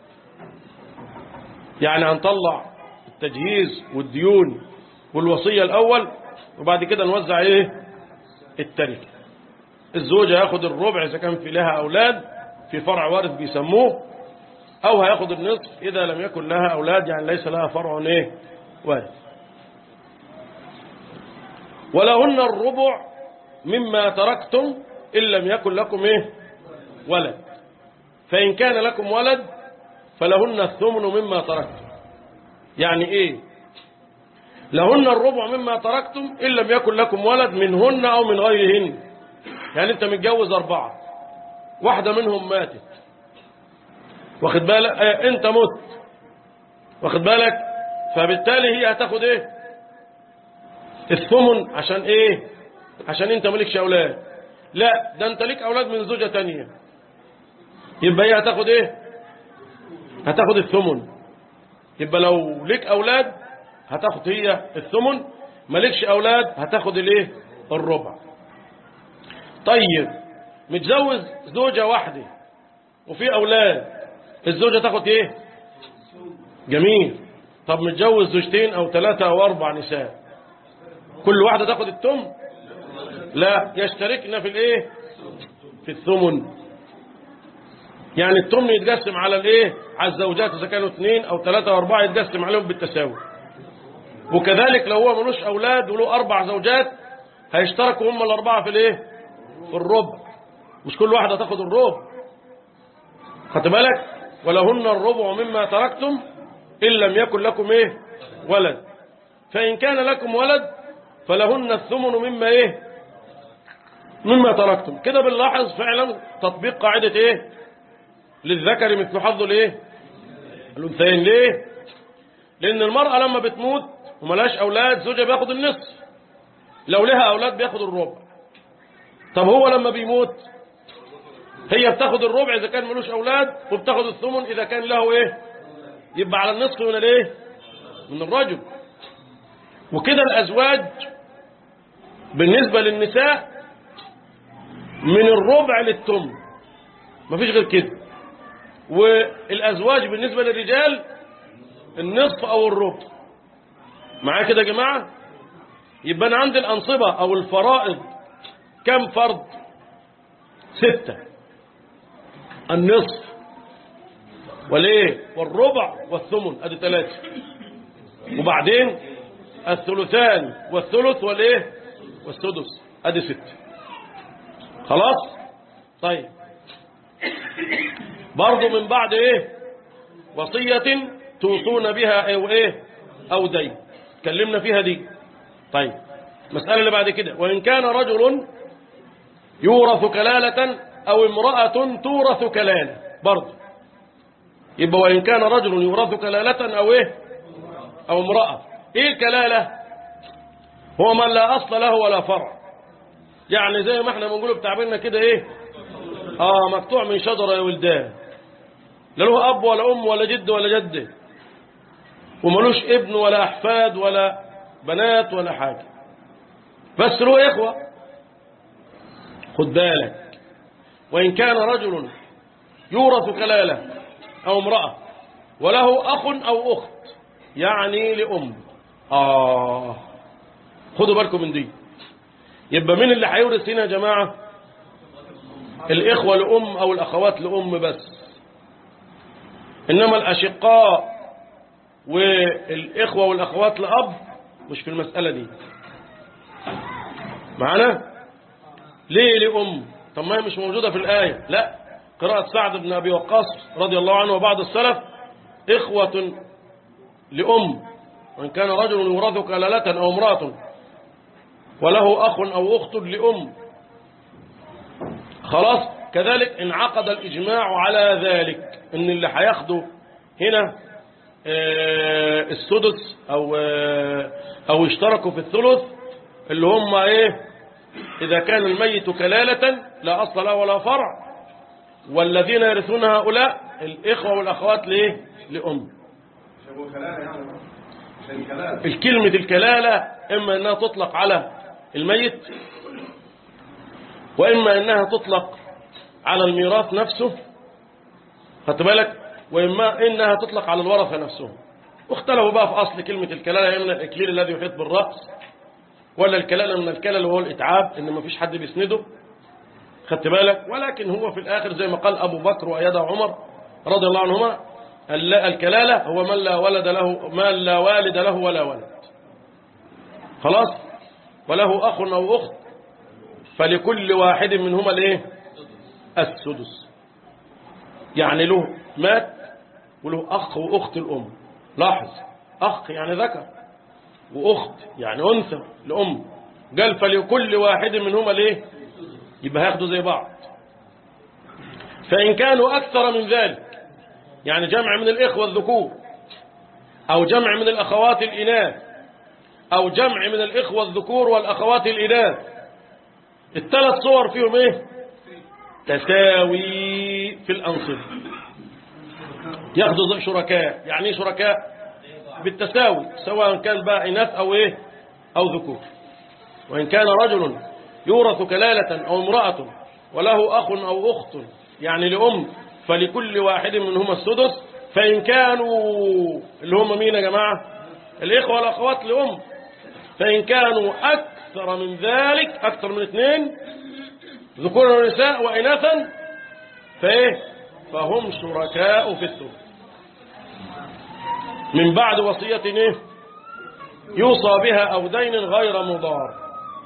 يعني هنطلع التجهيز والديون والوصية الأول وبعد كده نوزع إيه التركة الزوجة ياخد الربع إذا كان في لها أولاد في فرع وارث بيسموه أو هياخد النصف إذا لم يكن لها أولاد يعني ليس لها فرع إيه وارث ولهن الربع مما تركتم إن لم يكن لكم إيه ولد فإن كان لكم ولد فلهن الثمن مما تركتم يعني إيه لهن الربع مما تركتم إن لم يكن لكم ولد منهن أو من غيرهن يعني أنت متجوز أربعة واحدة منهم ماتت واخد بالك آه أنت مت واخد بالك فبالتالي هي هتاخد إيه الثمن عشان إيه عشان أنت مالكش أولاد لا ده أنت ليك أولاد من زوجة تانية يبقى هي هتاخد إيه هتاخد الثمن يبقى لو ليك أولاد هتاخد هي الثمن مالكش أولاد هتاخد الايه الربع طيب متجوز زوجة واحدة وفي أولاد الزوجة تاخد ايه جميل طب متجوز زوجتين أو ثلاثة أو أربع نساء كل واحدة تاخد الثمن لا يشتركنا في الايه في الثمن يعني الثمن يتقسم على الايه على الزوجات اذا كانوا اثنين او ثلاثة او اربعة يتقسم عليهم بالتساوي وكذلك لو هو ملوش اولاد وله اربع زوجات هيشتركوا هم الاربعة في الايه في الربع مش كل واحدة تاخد الربع خدت بالك ولهن الربع مما تركتم ان لم يكن لكم ايه ولد فان كان لكم ولد فلهن الثمن مما ايه مما تركتم كده بنلاحظ فعلا تطبيق قاعدة ايه للذكر مثل حظ الايه الانثيين ليه لان المرأة لما بتموت وملاش اولاد زوجها بياخد النصف لو لها اولاد بياخد الربع طب هو لما بيموت هي بتاخد الربع اذا كان ملوش اولاد وبتاخد الثمن اذا كان له ايه يبقى على النصف من الايه من الرجل وكده الازواج بالنسبة للنساء من الربع للثمن مفيش غير كده والأزواج بالنسبة للرجال النصف أو الربع معايا كده يا جماعة يبقى أنا عندي الأنصبة أو الفرائض كم فرض ستة النصف والايه والربع والثمن ادي ثلاثة وبعدين الثلثان والثلث والايه والسدس ادي ستة خلاص طيب برضو من بعد ايه وصية توصون بها او ايه او دين اتكلمنا فيها دي طيب المسألة اللي بعد كده وإن كان رجل يورث كلالة أو امرأة تورث كلالة برضه يبقى وإن كان رجل يورث كلالة أو إيه أو امرأة إيه الكلالة هو من لا أصل له ولا فرع يعني زي ما احنا بنقول بتعبيرنا كده إيه آه مقطوع من شجرة يا ولدان لا له أب ولا أم ولا جد ولا جدة وملوش ابن ولا أحفاد ولا بنات ولا حاجة بس له إخوة خد بالك وإن كان رجل يورث كلالة أو امرأة وله أخ أو أخت يعني لأم آه خدوا بالكم من دي يبقى مين اللي هيورث هنا يا جماعة الإخوة لأم أو الأخوات لأم بس إنما الأشقاء والإخوة والأخوات لأب مش في المسألة دي معنا ليه لأم طب ما هي مش موجودة في الآية لا قراءة سعد بن أبي وقاص رضي الله عنه وبعض السلف إخوة لأم وإن كان رجل يورث كلالة أو امرأة وله أخ أو أخت لأم خلاص كذلك انعقد الإجماع على ذلك إن اللي هياخده هنا آه، السدس أو آه، أو اشتركوا في الثلث اللي هم إيه إذا كان الميت كلالة لا أصل له ولا فرع والذين يرثون هؤلاء الإخوة والأخوات لإيه لأم الكلمة الكلالة إما أنها تطلق على الميت وإما أنها تطلق على الميراث نفسه خدت بالك وإما إنها تطلق على الورثة نفسهم واختلفوا بقى في أصل كلمة الكلالة من الإكليل الذي يحيط بالرأس ولا الكلالة من الكلل وهو الإتعاب إن ما فيش حد بيسنده خدت بالك ولكن هو في الآخر زي ما قال أبو بكر وأيده عمر رضي الله عنهما ال- الكلالة هو من لا ولد له من لا والد له ولا ولد خلاص وله أخ أو أخت فلكل واحد منهما الايه السدس يعني له مات وله أخ وأخت الأم لاحظ أخ يعني ذكر وأخت يعني أنثى لأم قال فلكل واحد منهما الايه يبقى هياخدوا زي بعض فإن كانوا أكثر من ذلك يعني جمع من الإخوة الذكور أو جمع من الأخوات الإناث أو جمع من الإخوة الذكور والأخوات الإناث الثلاث صور فيهم إيه تساوي في الأنصبة ياخدوا زي شركاء يعني إيه شركاء بالتساوي سواء كان بقى إناث أو إيه أو ذكور وإن كان رجل يورث كلالة أو امرأة وله أخ أو أخت يعني لأم فلكل واحد منهما السدس فإن كانوا اللي هم مين يا جماعة الإخوة والأخوات لأم فإن كانوا أكثر من ذلك أكثر من اثنين ذكورا ونساء وإناثا فإيه فهم شركاء في الثلث من بعد وصية إيه يوصى بها أو دين غير مضار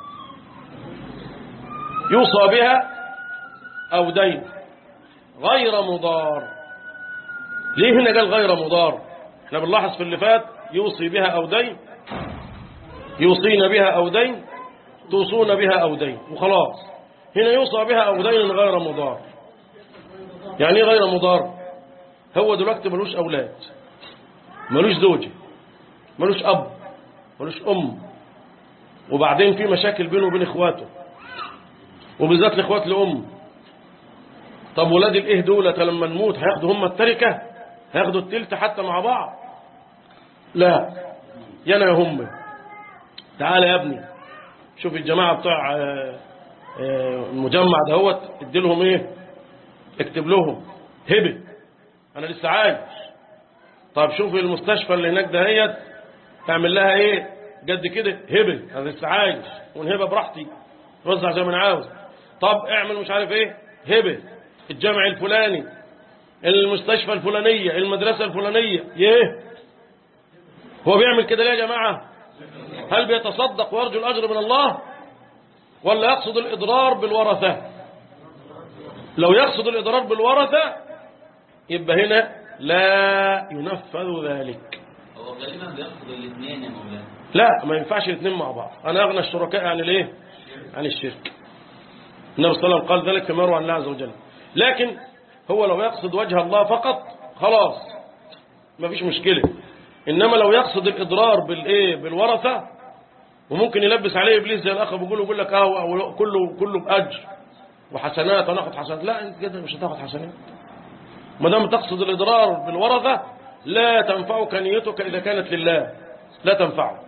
يوصى بها أو دين غير مضار ليه هنا قال غير مضار احنا بنلاحظ في اللي فات يوصي بها أو دين يوصين بها أو دين توصون بها أو دين وخلاص هنا يوصى بها أو دين غير مضار يعني ايه غير مضار هو دلوقتي ملوش أولاد ملوش زوجة ملوش أب ملوش أم وبعدين في مشاكل بينه وبين إخواته وبالذات الإخوات لأم طب ولاد الإيه دولة لما نموت هياخدوا هم التركة هياخدوا التلت حتى مع بعض لا يانا يا هم تعالى يا ابني شوف الجماعة بتوع آه، آه، المجمع دهوت ادي لهم ايه اكتب لهم هبه انا لسه عايش طب شوف المستشفى اللي هناك دهيت تعمل لها ايه قد كده هبه انا لسه عايش ونهبه براحتي وزع زي ما انا عاوز طب اعمل مش عارف ايه هبه الجامع الفلاني المستشفى الفلانية المدرسة الفلانية يه هو بيعمل كده ليه يا جماعة هل بيتصدق ويرجو الأجر من الله ولا يقصد الإضرار بالورثة لو يقصد الإضرار بالورثة يبقى هنا لا ينفذ ذلك هو غالبا بياخد الاثنين يا مولانا لا ما ينفعش الاثنين مع بعض أنا أغنى الشركاء عن الايه عن الشرك النبي صلى الله عليه وسلم قال ذلك فيما يروى عن الله عز وجل لكن هو لو يقصد وجه الله فقط خلاص ما فيش مشكلة إنما لو يقصد الإضرار بالإيه بالورثة وممكن يلبس عليه إبليس زي الأخ بيقول يقول لك اه هو كله كله بأجر وحسنات وناخد حسنات لا أنت كده مش هتاخد حسنات ما دام تقصد الإضرار بالورثة لا تنفعك نيتك إذا كانت لله لا تنفعك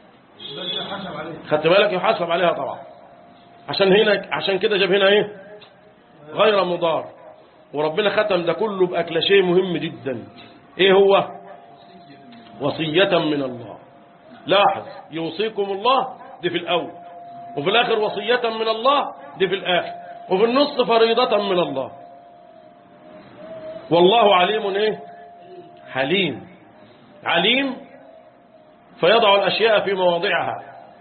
خدت بالك يحاسب عليها طبعا عشان هنا عشان كده جاب هنا ايه غير مضار وربنا ختم ده كله بأكل شيء مهم جدا ايه هو وصية من الله لاحظ يوصيكم الله دي في الأول وفي الآخر وصية من الله دي في الآخر وفي النص فريضة من الله والله عليم ايه حليم عليم فيضع الأشياء في مواضعها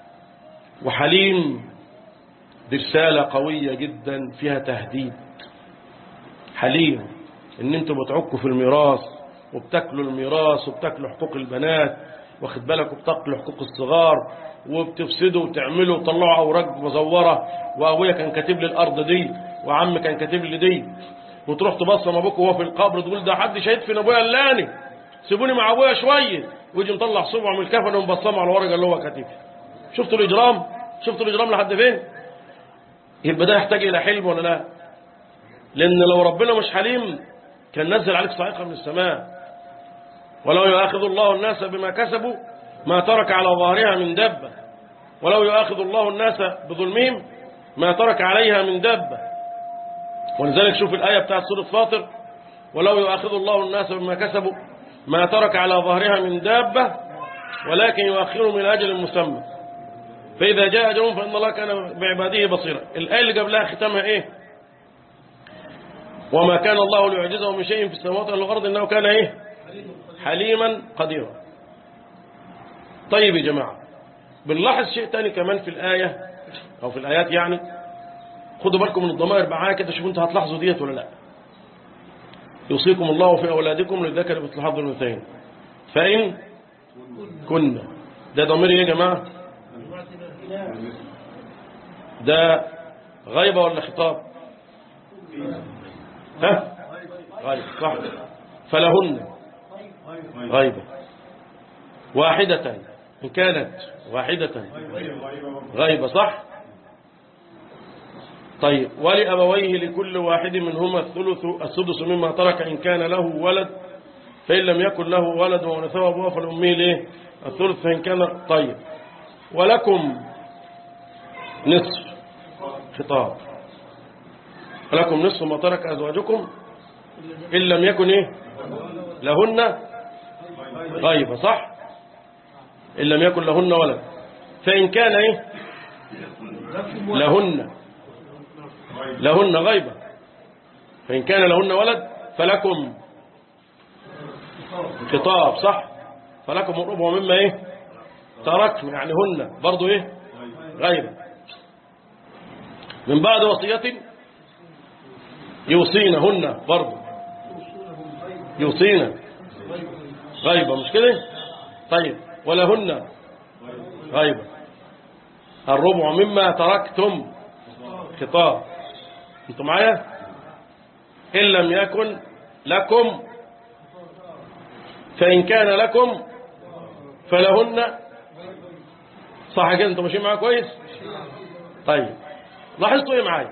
وحليم دي رسالة قوية جدا فيها تهديد حليم ان انتوا بتعكوا في الميراث وبتاكلوا الميراث وبتاكلوا حقوق البنات واخد بالك وبتاكلوا حقوق الصغار وبتفسدوا وتعملوا وتطلعوا اوراق مزوره وابويا كان كاتب لي الارض دي وعم كان كاتب لي دي وتروح تبصم ابوك وهو في القبر تقول ده حد شهيد في ابويا اللاني سيبوني مع ابويا شويه ويجي مطلع صبعه من الكفن ومبصمه على الورقه اللي هو كاتبها شفتوا الاجرام شفتوا الاجرام لحد فين يبقى ده يحتاج الى حلم ولا لا لان لو ربنا مش حليم كان نزل عليك صاعقه من السماء ولو يؤاخذ الله الناس بما كسبوا ما ترك على ظهرها من دبه ولو يؤاخذ الله الناس بظلمهم ما ترك عليها من دابة ولذلك شوف الآية بتاعت سورة فاطر ولو يؤاخذ الله الناس بما كسبوا ما ترك على ظهرها من دابة ولكن يؤخرهم من أجل مسمى فإذا جاء أجلهم فإن الله كان بعباده بصيرا الآية اللي قبلها ختامها إيه وما كان الله ليعجزه من شيء في السماوات ولا الأرض إنه كان إيه حليما قديرا طيب يا جماعة بنلاحظ شيء تاني كمان في الآية أو في الآيات يعني خدوا بالكم من الضمائر معايا كده شوفوا انتوا هتلاحظوا ديت ولا لا يوصيكم الله في أولادكم للذكر مثل حظ الأنثيين فإن كنا ده ضمير ايه يا جماعة ده غيبة ولا خطاب ها غيبة صح فلهن غيبة واحدة إن كانت واحدة غيبة صح طيب ولأبويه لكل واحد منهما الثلث السدس مما ترك إن كان له ولد فإن لم يكن له ولد ورثه أبوه فالأمي ليه الثلث فإن كان طيب ولكم نصف خطاب ولكم نصف ما ترك أزواجكم إن لم يكن إيه لهن غيبة صح إن لم يكن لهن ولد فإن كان إيه لهن لهن غيبة فإن كان لهن ولد فلكم خطاب صح فلكم الربع مما إيه تركتم يعني هن برضو إيه غيبة من بعد وصية يوصينهن برضو يوصينا غيبة مش كده طيب ولهن غيبة الربع مما تركتم خطاب انتم معايا إن لم يكن لكم فإن كان لكم فلهن صح كده انتم ماشيين معايا كويس طيب لاحظتوا ايه معايا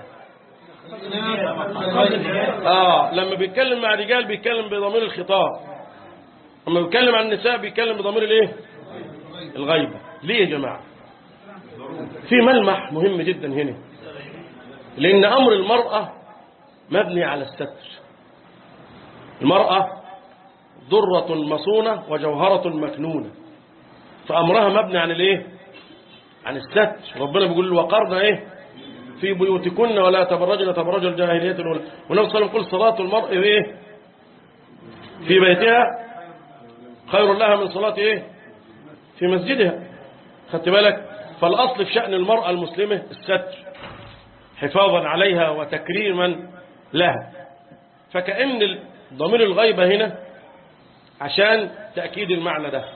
اه لما بيتكلم مع رجال بيتكلم بضمير الخطاب لما بيتكلم عن النساء بيتكلم بضمير الايه الغيبة ليه يا جماعة في ملمح مهم جدا هنا لأن أمر المرأة مبني على الستر المرأة ضرة مصونة وجوهرة مكنونة فأمرها مبني عن الايه عن الستر ربنا بيقول وقرنا ايه في بيوتكن ولا تبرجن تبرج الجاهلية الأولى ونفس صلى الله صلاة المرء ايه في بيتها خير لها من صلاة ايه في مسجدها خدت بالك فالأصل في شأن المرأة المسلمة الستر حفاظا عليها وتكريما لها فكأن ضمير الغيبة هنا عشان تأكيد المعنى ده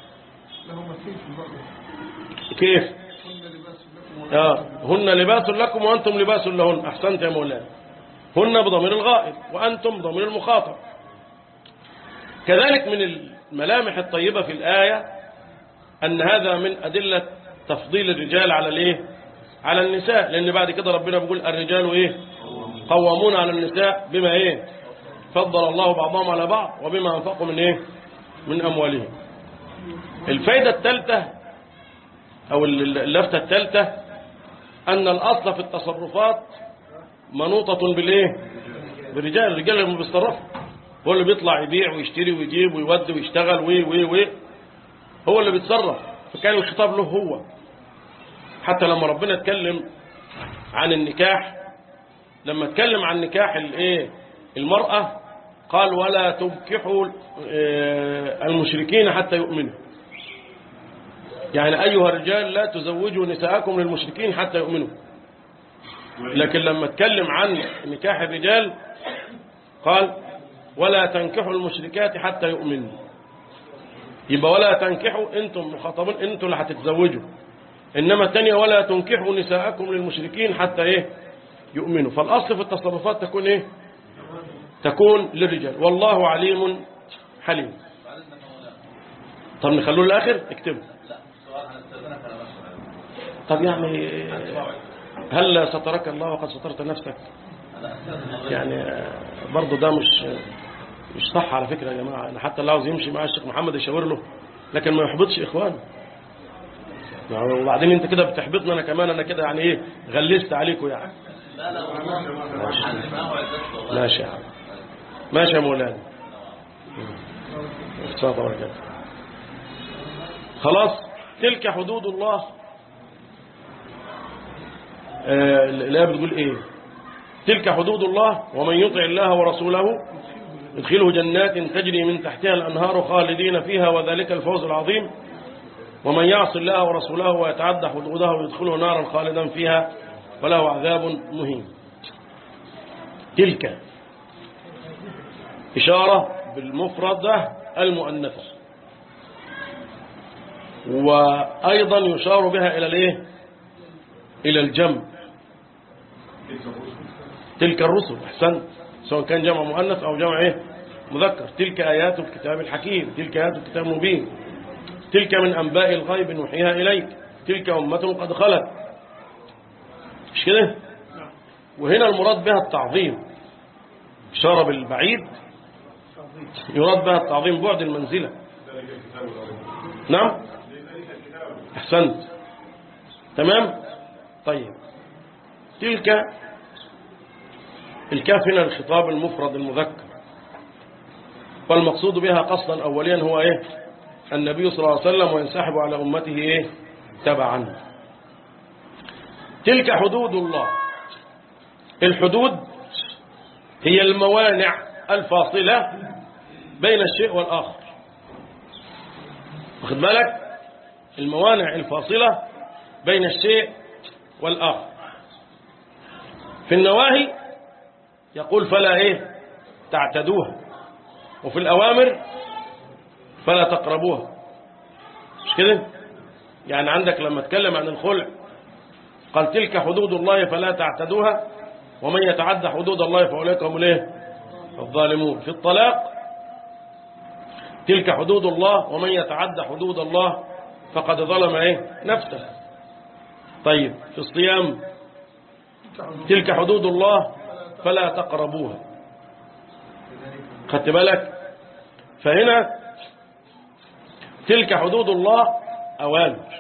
كيف آه. هن لباس لكم وأنتم لباس لهن أحسنت يا مولانا هن بضمير الغائب وأنتم بضمير المخاطب كذلك من الملامح الطيبة في الآية أن هذا من أدلة تفضيل الرجال على الايه على النساء لأن بعد كده ربنا بيقول الرجال إيه قوامون على النساء بما إيه فضل الله بعضهم على بعض وبما أنفقوا من إيه من أموالهم الفايدة الثالثة أو اللفتة الثالثة أن الأصل في التصرفات منوطة بالإيه بالرجال الرجال اللي بيتصرفوا هو اللي بيطلع يبيع ويشتري ويجيب ويودي ويشتغل وي وي وي هو اللي بيتصرف فكان الخطاب له هو حتى لما ربنا اتكلم عن النكاح لما اتكلم عن نكاح الايه المرأة قال ولا تنكحوا المشركين حتى يؤمنوا يعني أيها الرجال لا تزوجوا نساءكم للمشركين حتى يؤمنوا لكن لما اتكلم عن نكاح الرجال قال ولا تنكحوا المشركات حتى يؤمنوا يبقى ولا تنكحوا انتم مخاطبين انتم اللي هتتزوجوا انما الثانيه ولا تنكحوا نساءكم للمشركين حتى ايه يؤمنوا فالاصل في التصرفات تكون ايه تكون للرجال والله عليم حليم طب نخلوه للآخر اكتبه لا سؤال عن استاذنك انا بشرح طب يعني هل سترك الله وقد سترت نفسك انا استاذن يعني آه، برضه ده مش مش صح على فكرة يا جماعة أنا حتى اللي عاوز يمشي مع الشيخ محمد يشاور له لكن ما يحبطش إخوانه يعني وبعدين أنت كده بتحبطنا أنا كمان أنا كده يعني إيه غلست عليكم يعني لا لا والله علم اوعد بس والله ماشي يا عم ماشي يا مولانا الصلاة والسلام خلاص تلك حدود الله آه، الآية بتقول إيه تلك حدود الله ومن يطع الله ورسوله يدخله جنات تجري من تحتها الأنهار خالدين فيها وذلك الفوز العظيم ومن يعص الله ورسوله ويتعدى حدوده يدخله نارا خالدا فيها فله عذاب مهين تلك إشارة بالمفردة المؤنثة وأيضا يشار بها إلى الإيه إلى الجمع تلك الرسل أحسنت سواء كان جمع مؤنث أو جمع إيه مذكر تلك آيات الكتاب الحكيم تلك آيات الكتاب المبين تلك من أنباء الغيب نوحيها إليك تلك أمة قد خلت مش كده وهنا المراد بها التعظيم إشارة بالبعيد يراد بها التعظيم بعد المنزلة نعم أحسنت تمام طيب تلك الكاف هنا الخطاب المفرد المذكر والمقصود بها قصدا أوليا هو إيه النبي صلى الله عليه وسلم وينسحب على أمته إيه تبعا تلك حدود الله الحدود هي الموانع الفاصلة بين الشيء والآخر واخد بالك الموانع الفاصلة بين الشيء والآخر في النواهي يقول فلا إيه تعتدوها وفي الأوامر فلا تقربوها مش كده يعني عندك لما اتكلم عن الخلع قال تلك حدود الله فلا تعتدوها ومن يتعدى حدود الله فأولئك هم الايه الظالمون في الطلاق تلك حدود الله ومن يتعدى حدود الله فقد ظلم ايه نفسه طيب في الصيام تلك حدود الله فلا تقربوها خدت بالك فهنا تلك حدود الله أوامر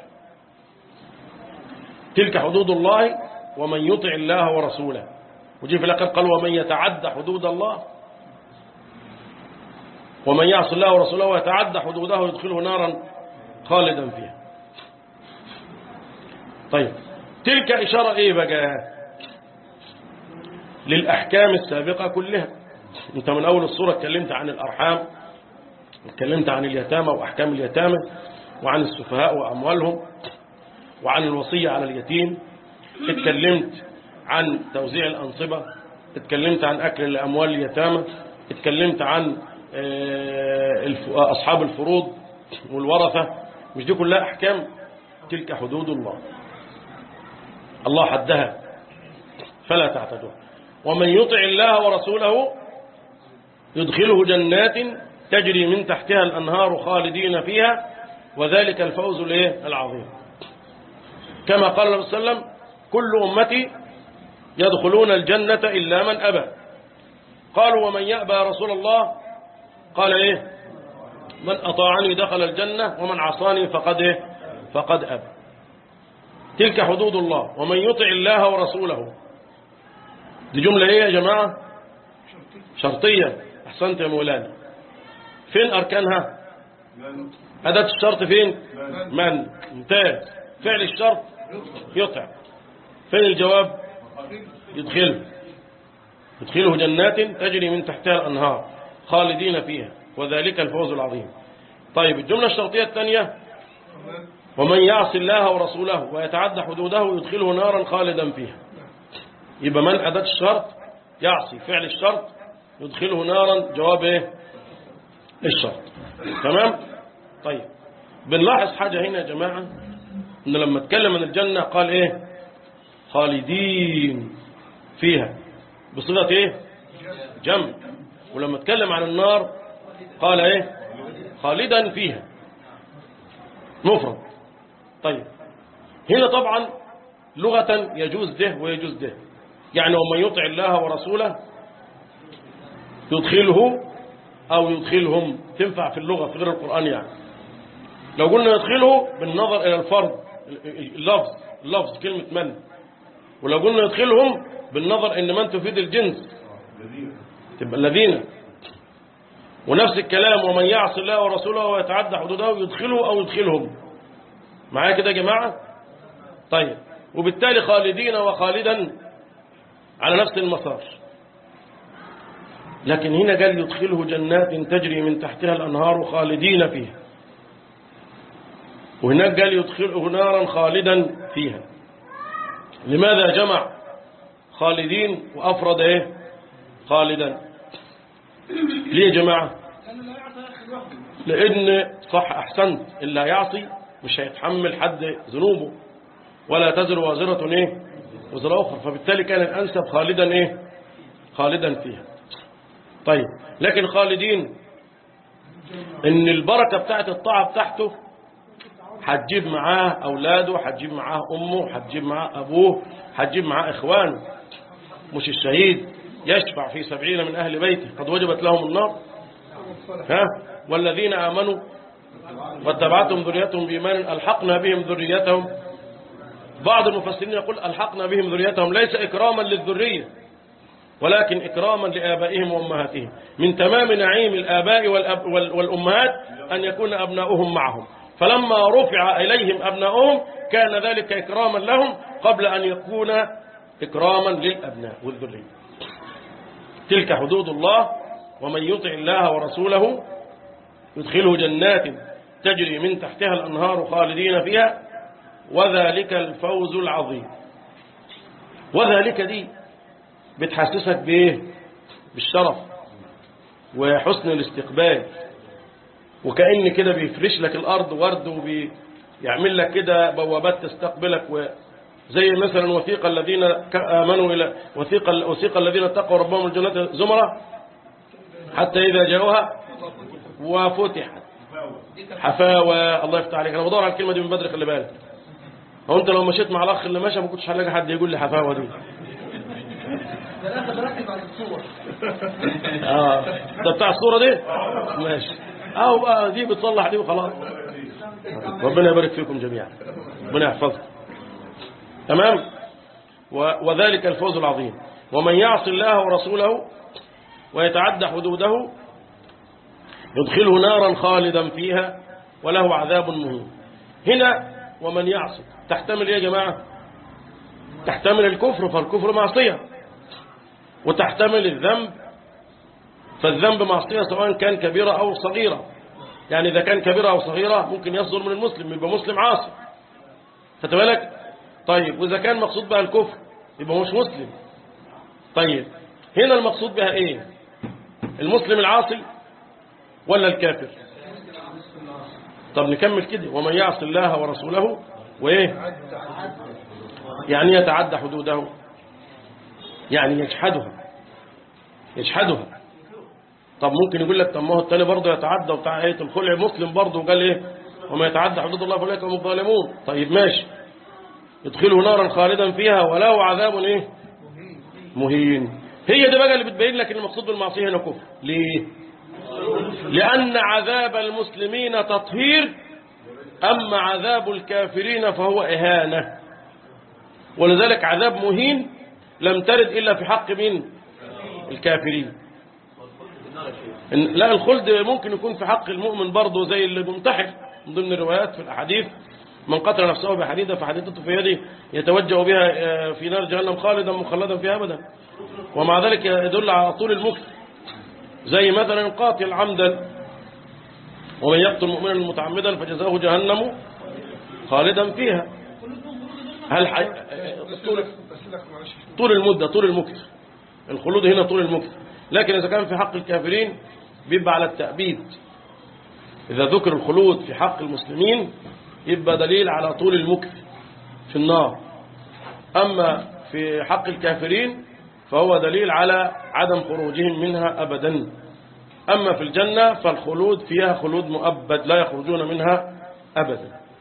تلك حدود الله ومن يطع الله ورسوله وجي في الآخر قال ومن يتعدى حدود الله ومن يعص الله ورسوله ويتعدى حدوده يدخله نارا خالدا فيها طيب تلك إشارة إيه بقى للأحكام السابقة كلها انت من أول الصورة اتكلمت عن الأرحام اتكلمت عن اليتامى وأحكام اليتامى وعن السفهاء وأموالهم وعن الوصية على اليتيم اتكلمت عن توزيع الأنصبة اتكلمت عن أكل الأموال اليتامى اتكلمت عن آه، الف- أصحاب الفروض والورثة مش دي كلها أحكام تلك حدود الله الله حدها فلا تعتدوها ومن يطع الله ورسوله يدخله جنات تجري من تحتها الأنهار خالدين فيها وذلك الفوز الايه العظيم كما قال النبي صلى الله عليه وسلم كل أمتي يدخلون الجنة إلا من أبى قالوا ومن يأبى يا رسول الله قال إيه من أطاعني دخل الجنة ومن عصاني فقد إيه فقد أبى تلك حدود الله ومن يطع الله ورسوله دي جملة إيه يا جماعة شرطية أحسنت يا مولانا فين أركانها أداة الشرط فين من ممتاز فعل الشرط يطع فين الجواب يدخله يدخله جنات تجري من تحتها الأنهار خالدين فيها وذلك الفوز العظيم طيب الجملة الشرطية الثانية ومن يعص الله ورسوله ويتعدى حدوده يدخله نارا خالدا فيها يبقى من أداة الشرط يعصي فعل الشرط يدخله نارا جواب ايه الشرط تمام طيب بنلاحظ حاجة هنا يا جماعة ان لما اتكلم عن الجنة قال ايه خالدين فيها بصيغة ايه جمع ولما اتكلم عن النار قال ايه خالدا فيها مفرد طيب هنا طبعا لغة يجوز ده ويجوز ده يعني ومن يطع الله ورسوله يدخله أو يدخلهم تنفع في اللغة في غير القرآن يعني لو قلنا يدخله بالنظر إلى الفرد اللفظ اللفظ كلمة من ولو قلنا يدخلهم بالنظر إن من تفيد الجنس تبقى الذين ونفس الكلام ومن يعصي الله ورسوله ويتعدى حدوده يدخله أو يدخلهم معايا كده يا جماعة طيب وبالتالي خالدين وخالدا على نفس المسار لكن هنا قال يدخله جنات تجري من تحتها الأنهار خالدين فيها وهناك قال يدخله نارا خالدا فيها لماذا جمع خالدين وأفرد إيه خالدا ليه يا جماعة لأن صح أحسنت اللي هيعصي مش هيتحمل حد ذنوبه ولا تزر وازرة إيه وزر أخرى فبالتالي كان الأنسب خالدا إيه خالدا فيها طيب لكن خالدين ان البركة بتاعت الطاعة بتاعته هتجيب معاه أولاده هتجيب معاه أمه هتجيب معاه أبوه هتجيب معاه إخوانه مش الشهيد يشفع في سبعين من أهل بيته قد وجبت لهم النار ها والذين آمنوا واتبعتهم ذريتهم بإيمان ألحقنا بهم ذريتهم بعض المفسرين يقول ألحقنا بهم ذريتهم ليس إكراما للذرية ولكن إكراما لآبائهم وأمهاتهم من تمام نعيم الآباء والأب وال- والأمهات أن يكون أبناؤهم معهم فلما رفع إليهم أبناؤهم كان ذلك إكراما لهم قبل أن يكون إكراما للأبناء والذرية تلك حدود الله ومن يطع الله ورسوله يدخله جنات تجري من تحتها الأنهار خالدين فيها وذلك الفوز العظيم وذلك دي بتحسسك بإيه بالشرف وحسن الاستقبال وكأن كده بيفرش لك الأرض ورد وبيعمل لك كده بوابات تستقبلك وزي مثلا وثيق الذين ك- آمنوا إلى وثيق ال- وثيق الذين اتقوا ربهم الجنة زمرة حتى إذا جاءوها وفتحت حفاوة الله يفتح عليك أنا بدور على الكلمة دي من بدري خلي بالك هو أنت لو مشيت مع الأخ اللي ماشي ما كنتش هلاقي حد يقول لي حفاوة دي اه ده بتاع الصورة دي ماشي اهو بقى دي بتصلح دي وخلاص ربنا يبارك فيكم جميعا ربنا يحفظكم تمام و- وذلك الفوز العظيم ومن يعص الله ورسوله ويتعدى حدوده يدخله نارا خالدا فيها وله عذاب مهين هنا ومن يعصي تحتمل ايه يا جماعة تحتمل الكفر فالكفر معصية وتحتمل الذنب فالذنب معصية سواء كان كبيرة أو صغيرة يعني إذا كان كبيرة أو صغيرة ممكن يصدر من المسلم يبقى مسلم عاصي فتبالك طيب وإذا كان مقصود بها الكفر يبقى مش مسلم طيب هنا المقصود بها إيه المسلم العاصي ولا الكافر طب نكمل كده ومن يعص الله ورسوله وإيه يعني يتعدى حدوده يعني يجحدها يجحدها طب ممكن يقول لك طب ما هو التاني برضه يتعدى وبتاع آية الخلع مسلم برضه وقال ايه وما يتعدى حدود الله فاولئك هم الظالمون طيب ماشي يدخله نارا خالدا فيها وله عذاب ايه مهين هي دي بقى اللي بتبين لك ان المقصود بالمعصيه هنا كفر ليه لان عذاب المسلمين تطهير اما عذاب الكافرين فهو اهانه ولذلك عذاب مهين لم ترد إلا في حق مين الكافرين إن- لا الخلد ممكن يكون في حق المؤمن برضه زي اللي منتحر من ضمن الروايات في الأحاديث من قتل نفسه بحديدة فحديدته في يده يتوجه بها آه، في نار جهنم خالدا مخلدا فيها أبدا ومع ذلك يدل على طول المكث زي مثلا قاتل عمدا ومن يقتل مؤمنا متعمدا فجزاؤه جهنم خالدا فيها هل حي... طول طول المدة طول المكث الخلود هنا طول المكث لكن إذا كان في حق الكافرين بيبقى على التأبيد إذا ذكر الخلود في حق المسلمين يبقى دليل على طول المكث في النار أما في حق الكافرين فهو دليل على عدم خروجهم منها أبدا أما في الجنة فالخلود فيها خلود مؤبد لا يخرجون منها أبدا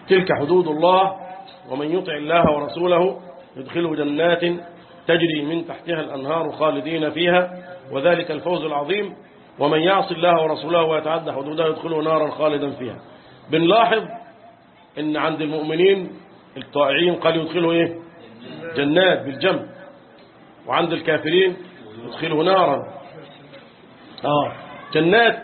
تلك حدود الله ومن يطع الله ورسوله يدخله جنات تجري من تحتها الأنهار خالدين فيها وذلك الفوز العظيم ومن يعص الله ورسوله ويتعدى حدوده يدخله نارا خالدا فيها بنلاحظ ان عند المؤمنين الطائعين قال يدخله ايه جنات بالجمع وعند الكافرين يدخله نارا اه جنات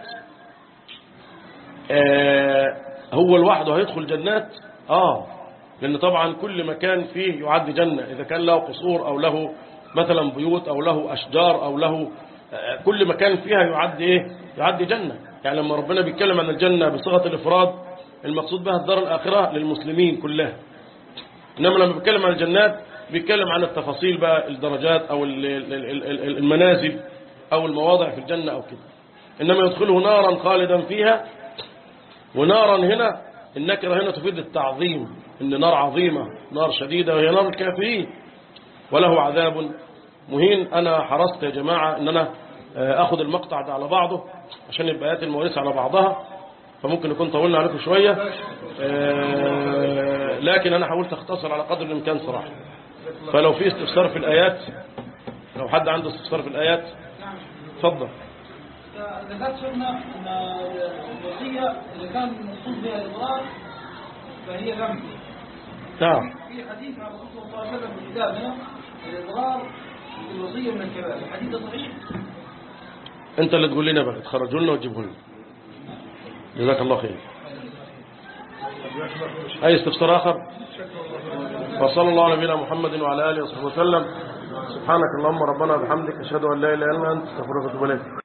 آه هو لوحده هيدخل جنات اه لان طبعا كل مكان فيه يعد جنة اذا كان له قصور او له مثلا بيوت او له اشجار او له آه كل مكان فيها يعد ايه يعد جنة يعني لما ربنا بيتكلم عن الجنة بصيغة الافراد المقصود بها الدار الاخرة للمسلمين كلها انما لما بيتكلم عن الجنات بيتكلم عن التفاصيل بقى الدرجات او ال- ال- ال- ال- المنازل او المواضع في الجنة او كده انما يدخله نارا خالدا فيها ونارا هنا النكرة هنا تفيد التعظيم ان نار عظيمة نار شديدة وهي نار الكافرين وله عذاب مهين انا حرصت يا جماعة ان انا آه، اخد المقطع ده على بعضه عشان يبقى آيات المواريث على بعضها فممكن نكون طولنا عليكم شوية آه، لكن انا حاولت اختصر على قدر الامكان صراحة فلو في استفسار في الايات لو حد عنده استفسار في الايات اتفضل ذكرت شفنا ان الوصيه اذا كان المقصود بها الاضرار فهي ذنب نعم في حديث عن الرسول صلى الله عليه وسلم في كتابنا الاضرار في الوصيه من الكبائر الحديث ده صحيح انت اللي تقول لنا بقى تخرجوا لنا وتجيبوا لنا جزاك الله خير اي استفسار اخر وصلى الله على نبينا محمد وعلى اله وصحبه وسلم سبحانك اللهم ربنا وبحمدك اشهد ان لا اله الا انت استغفرك واتوب اليك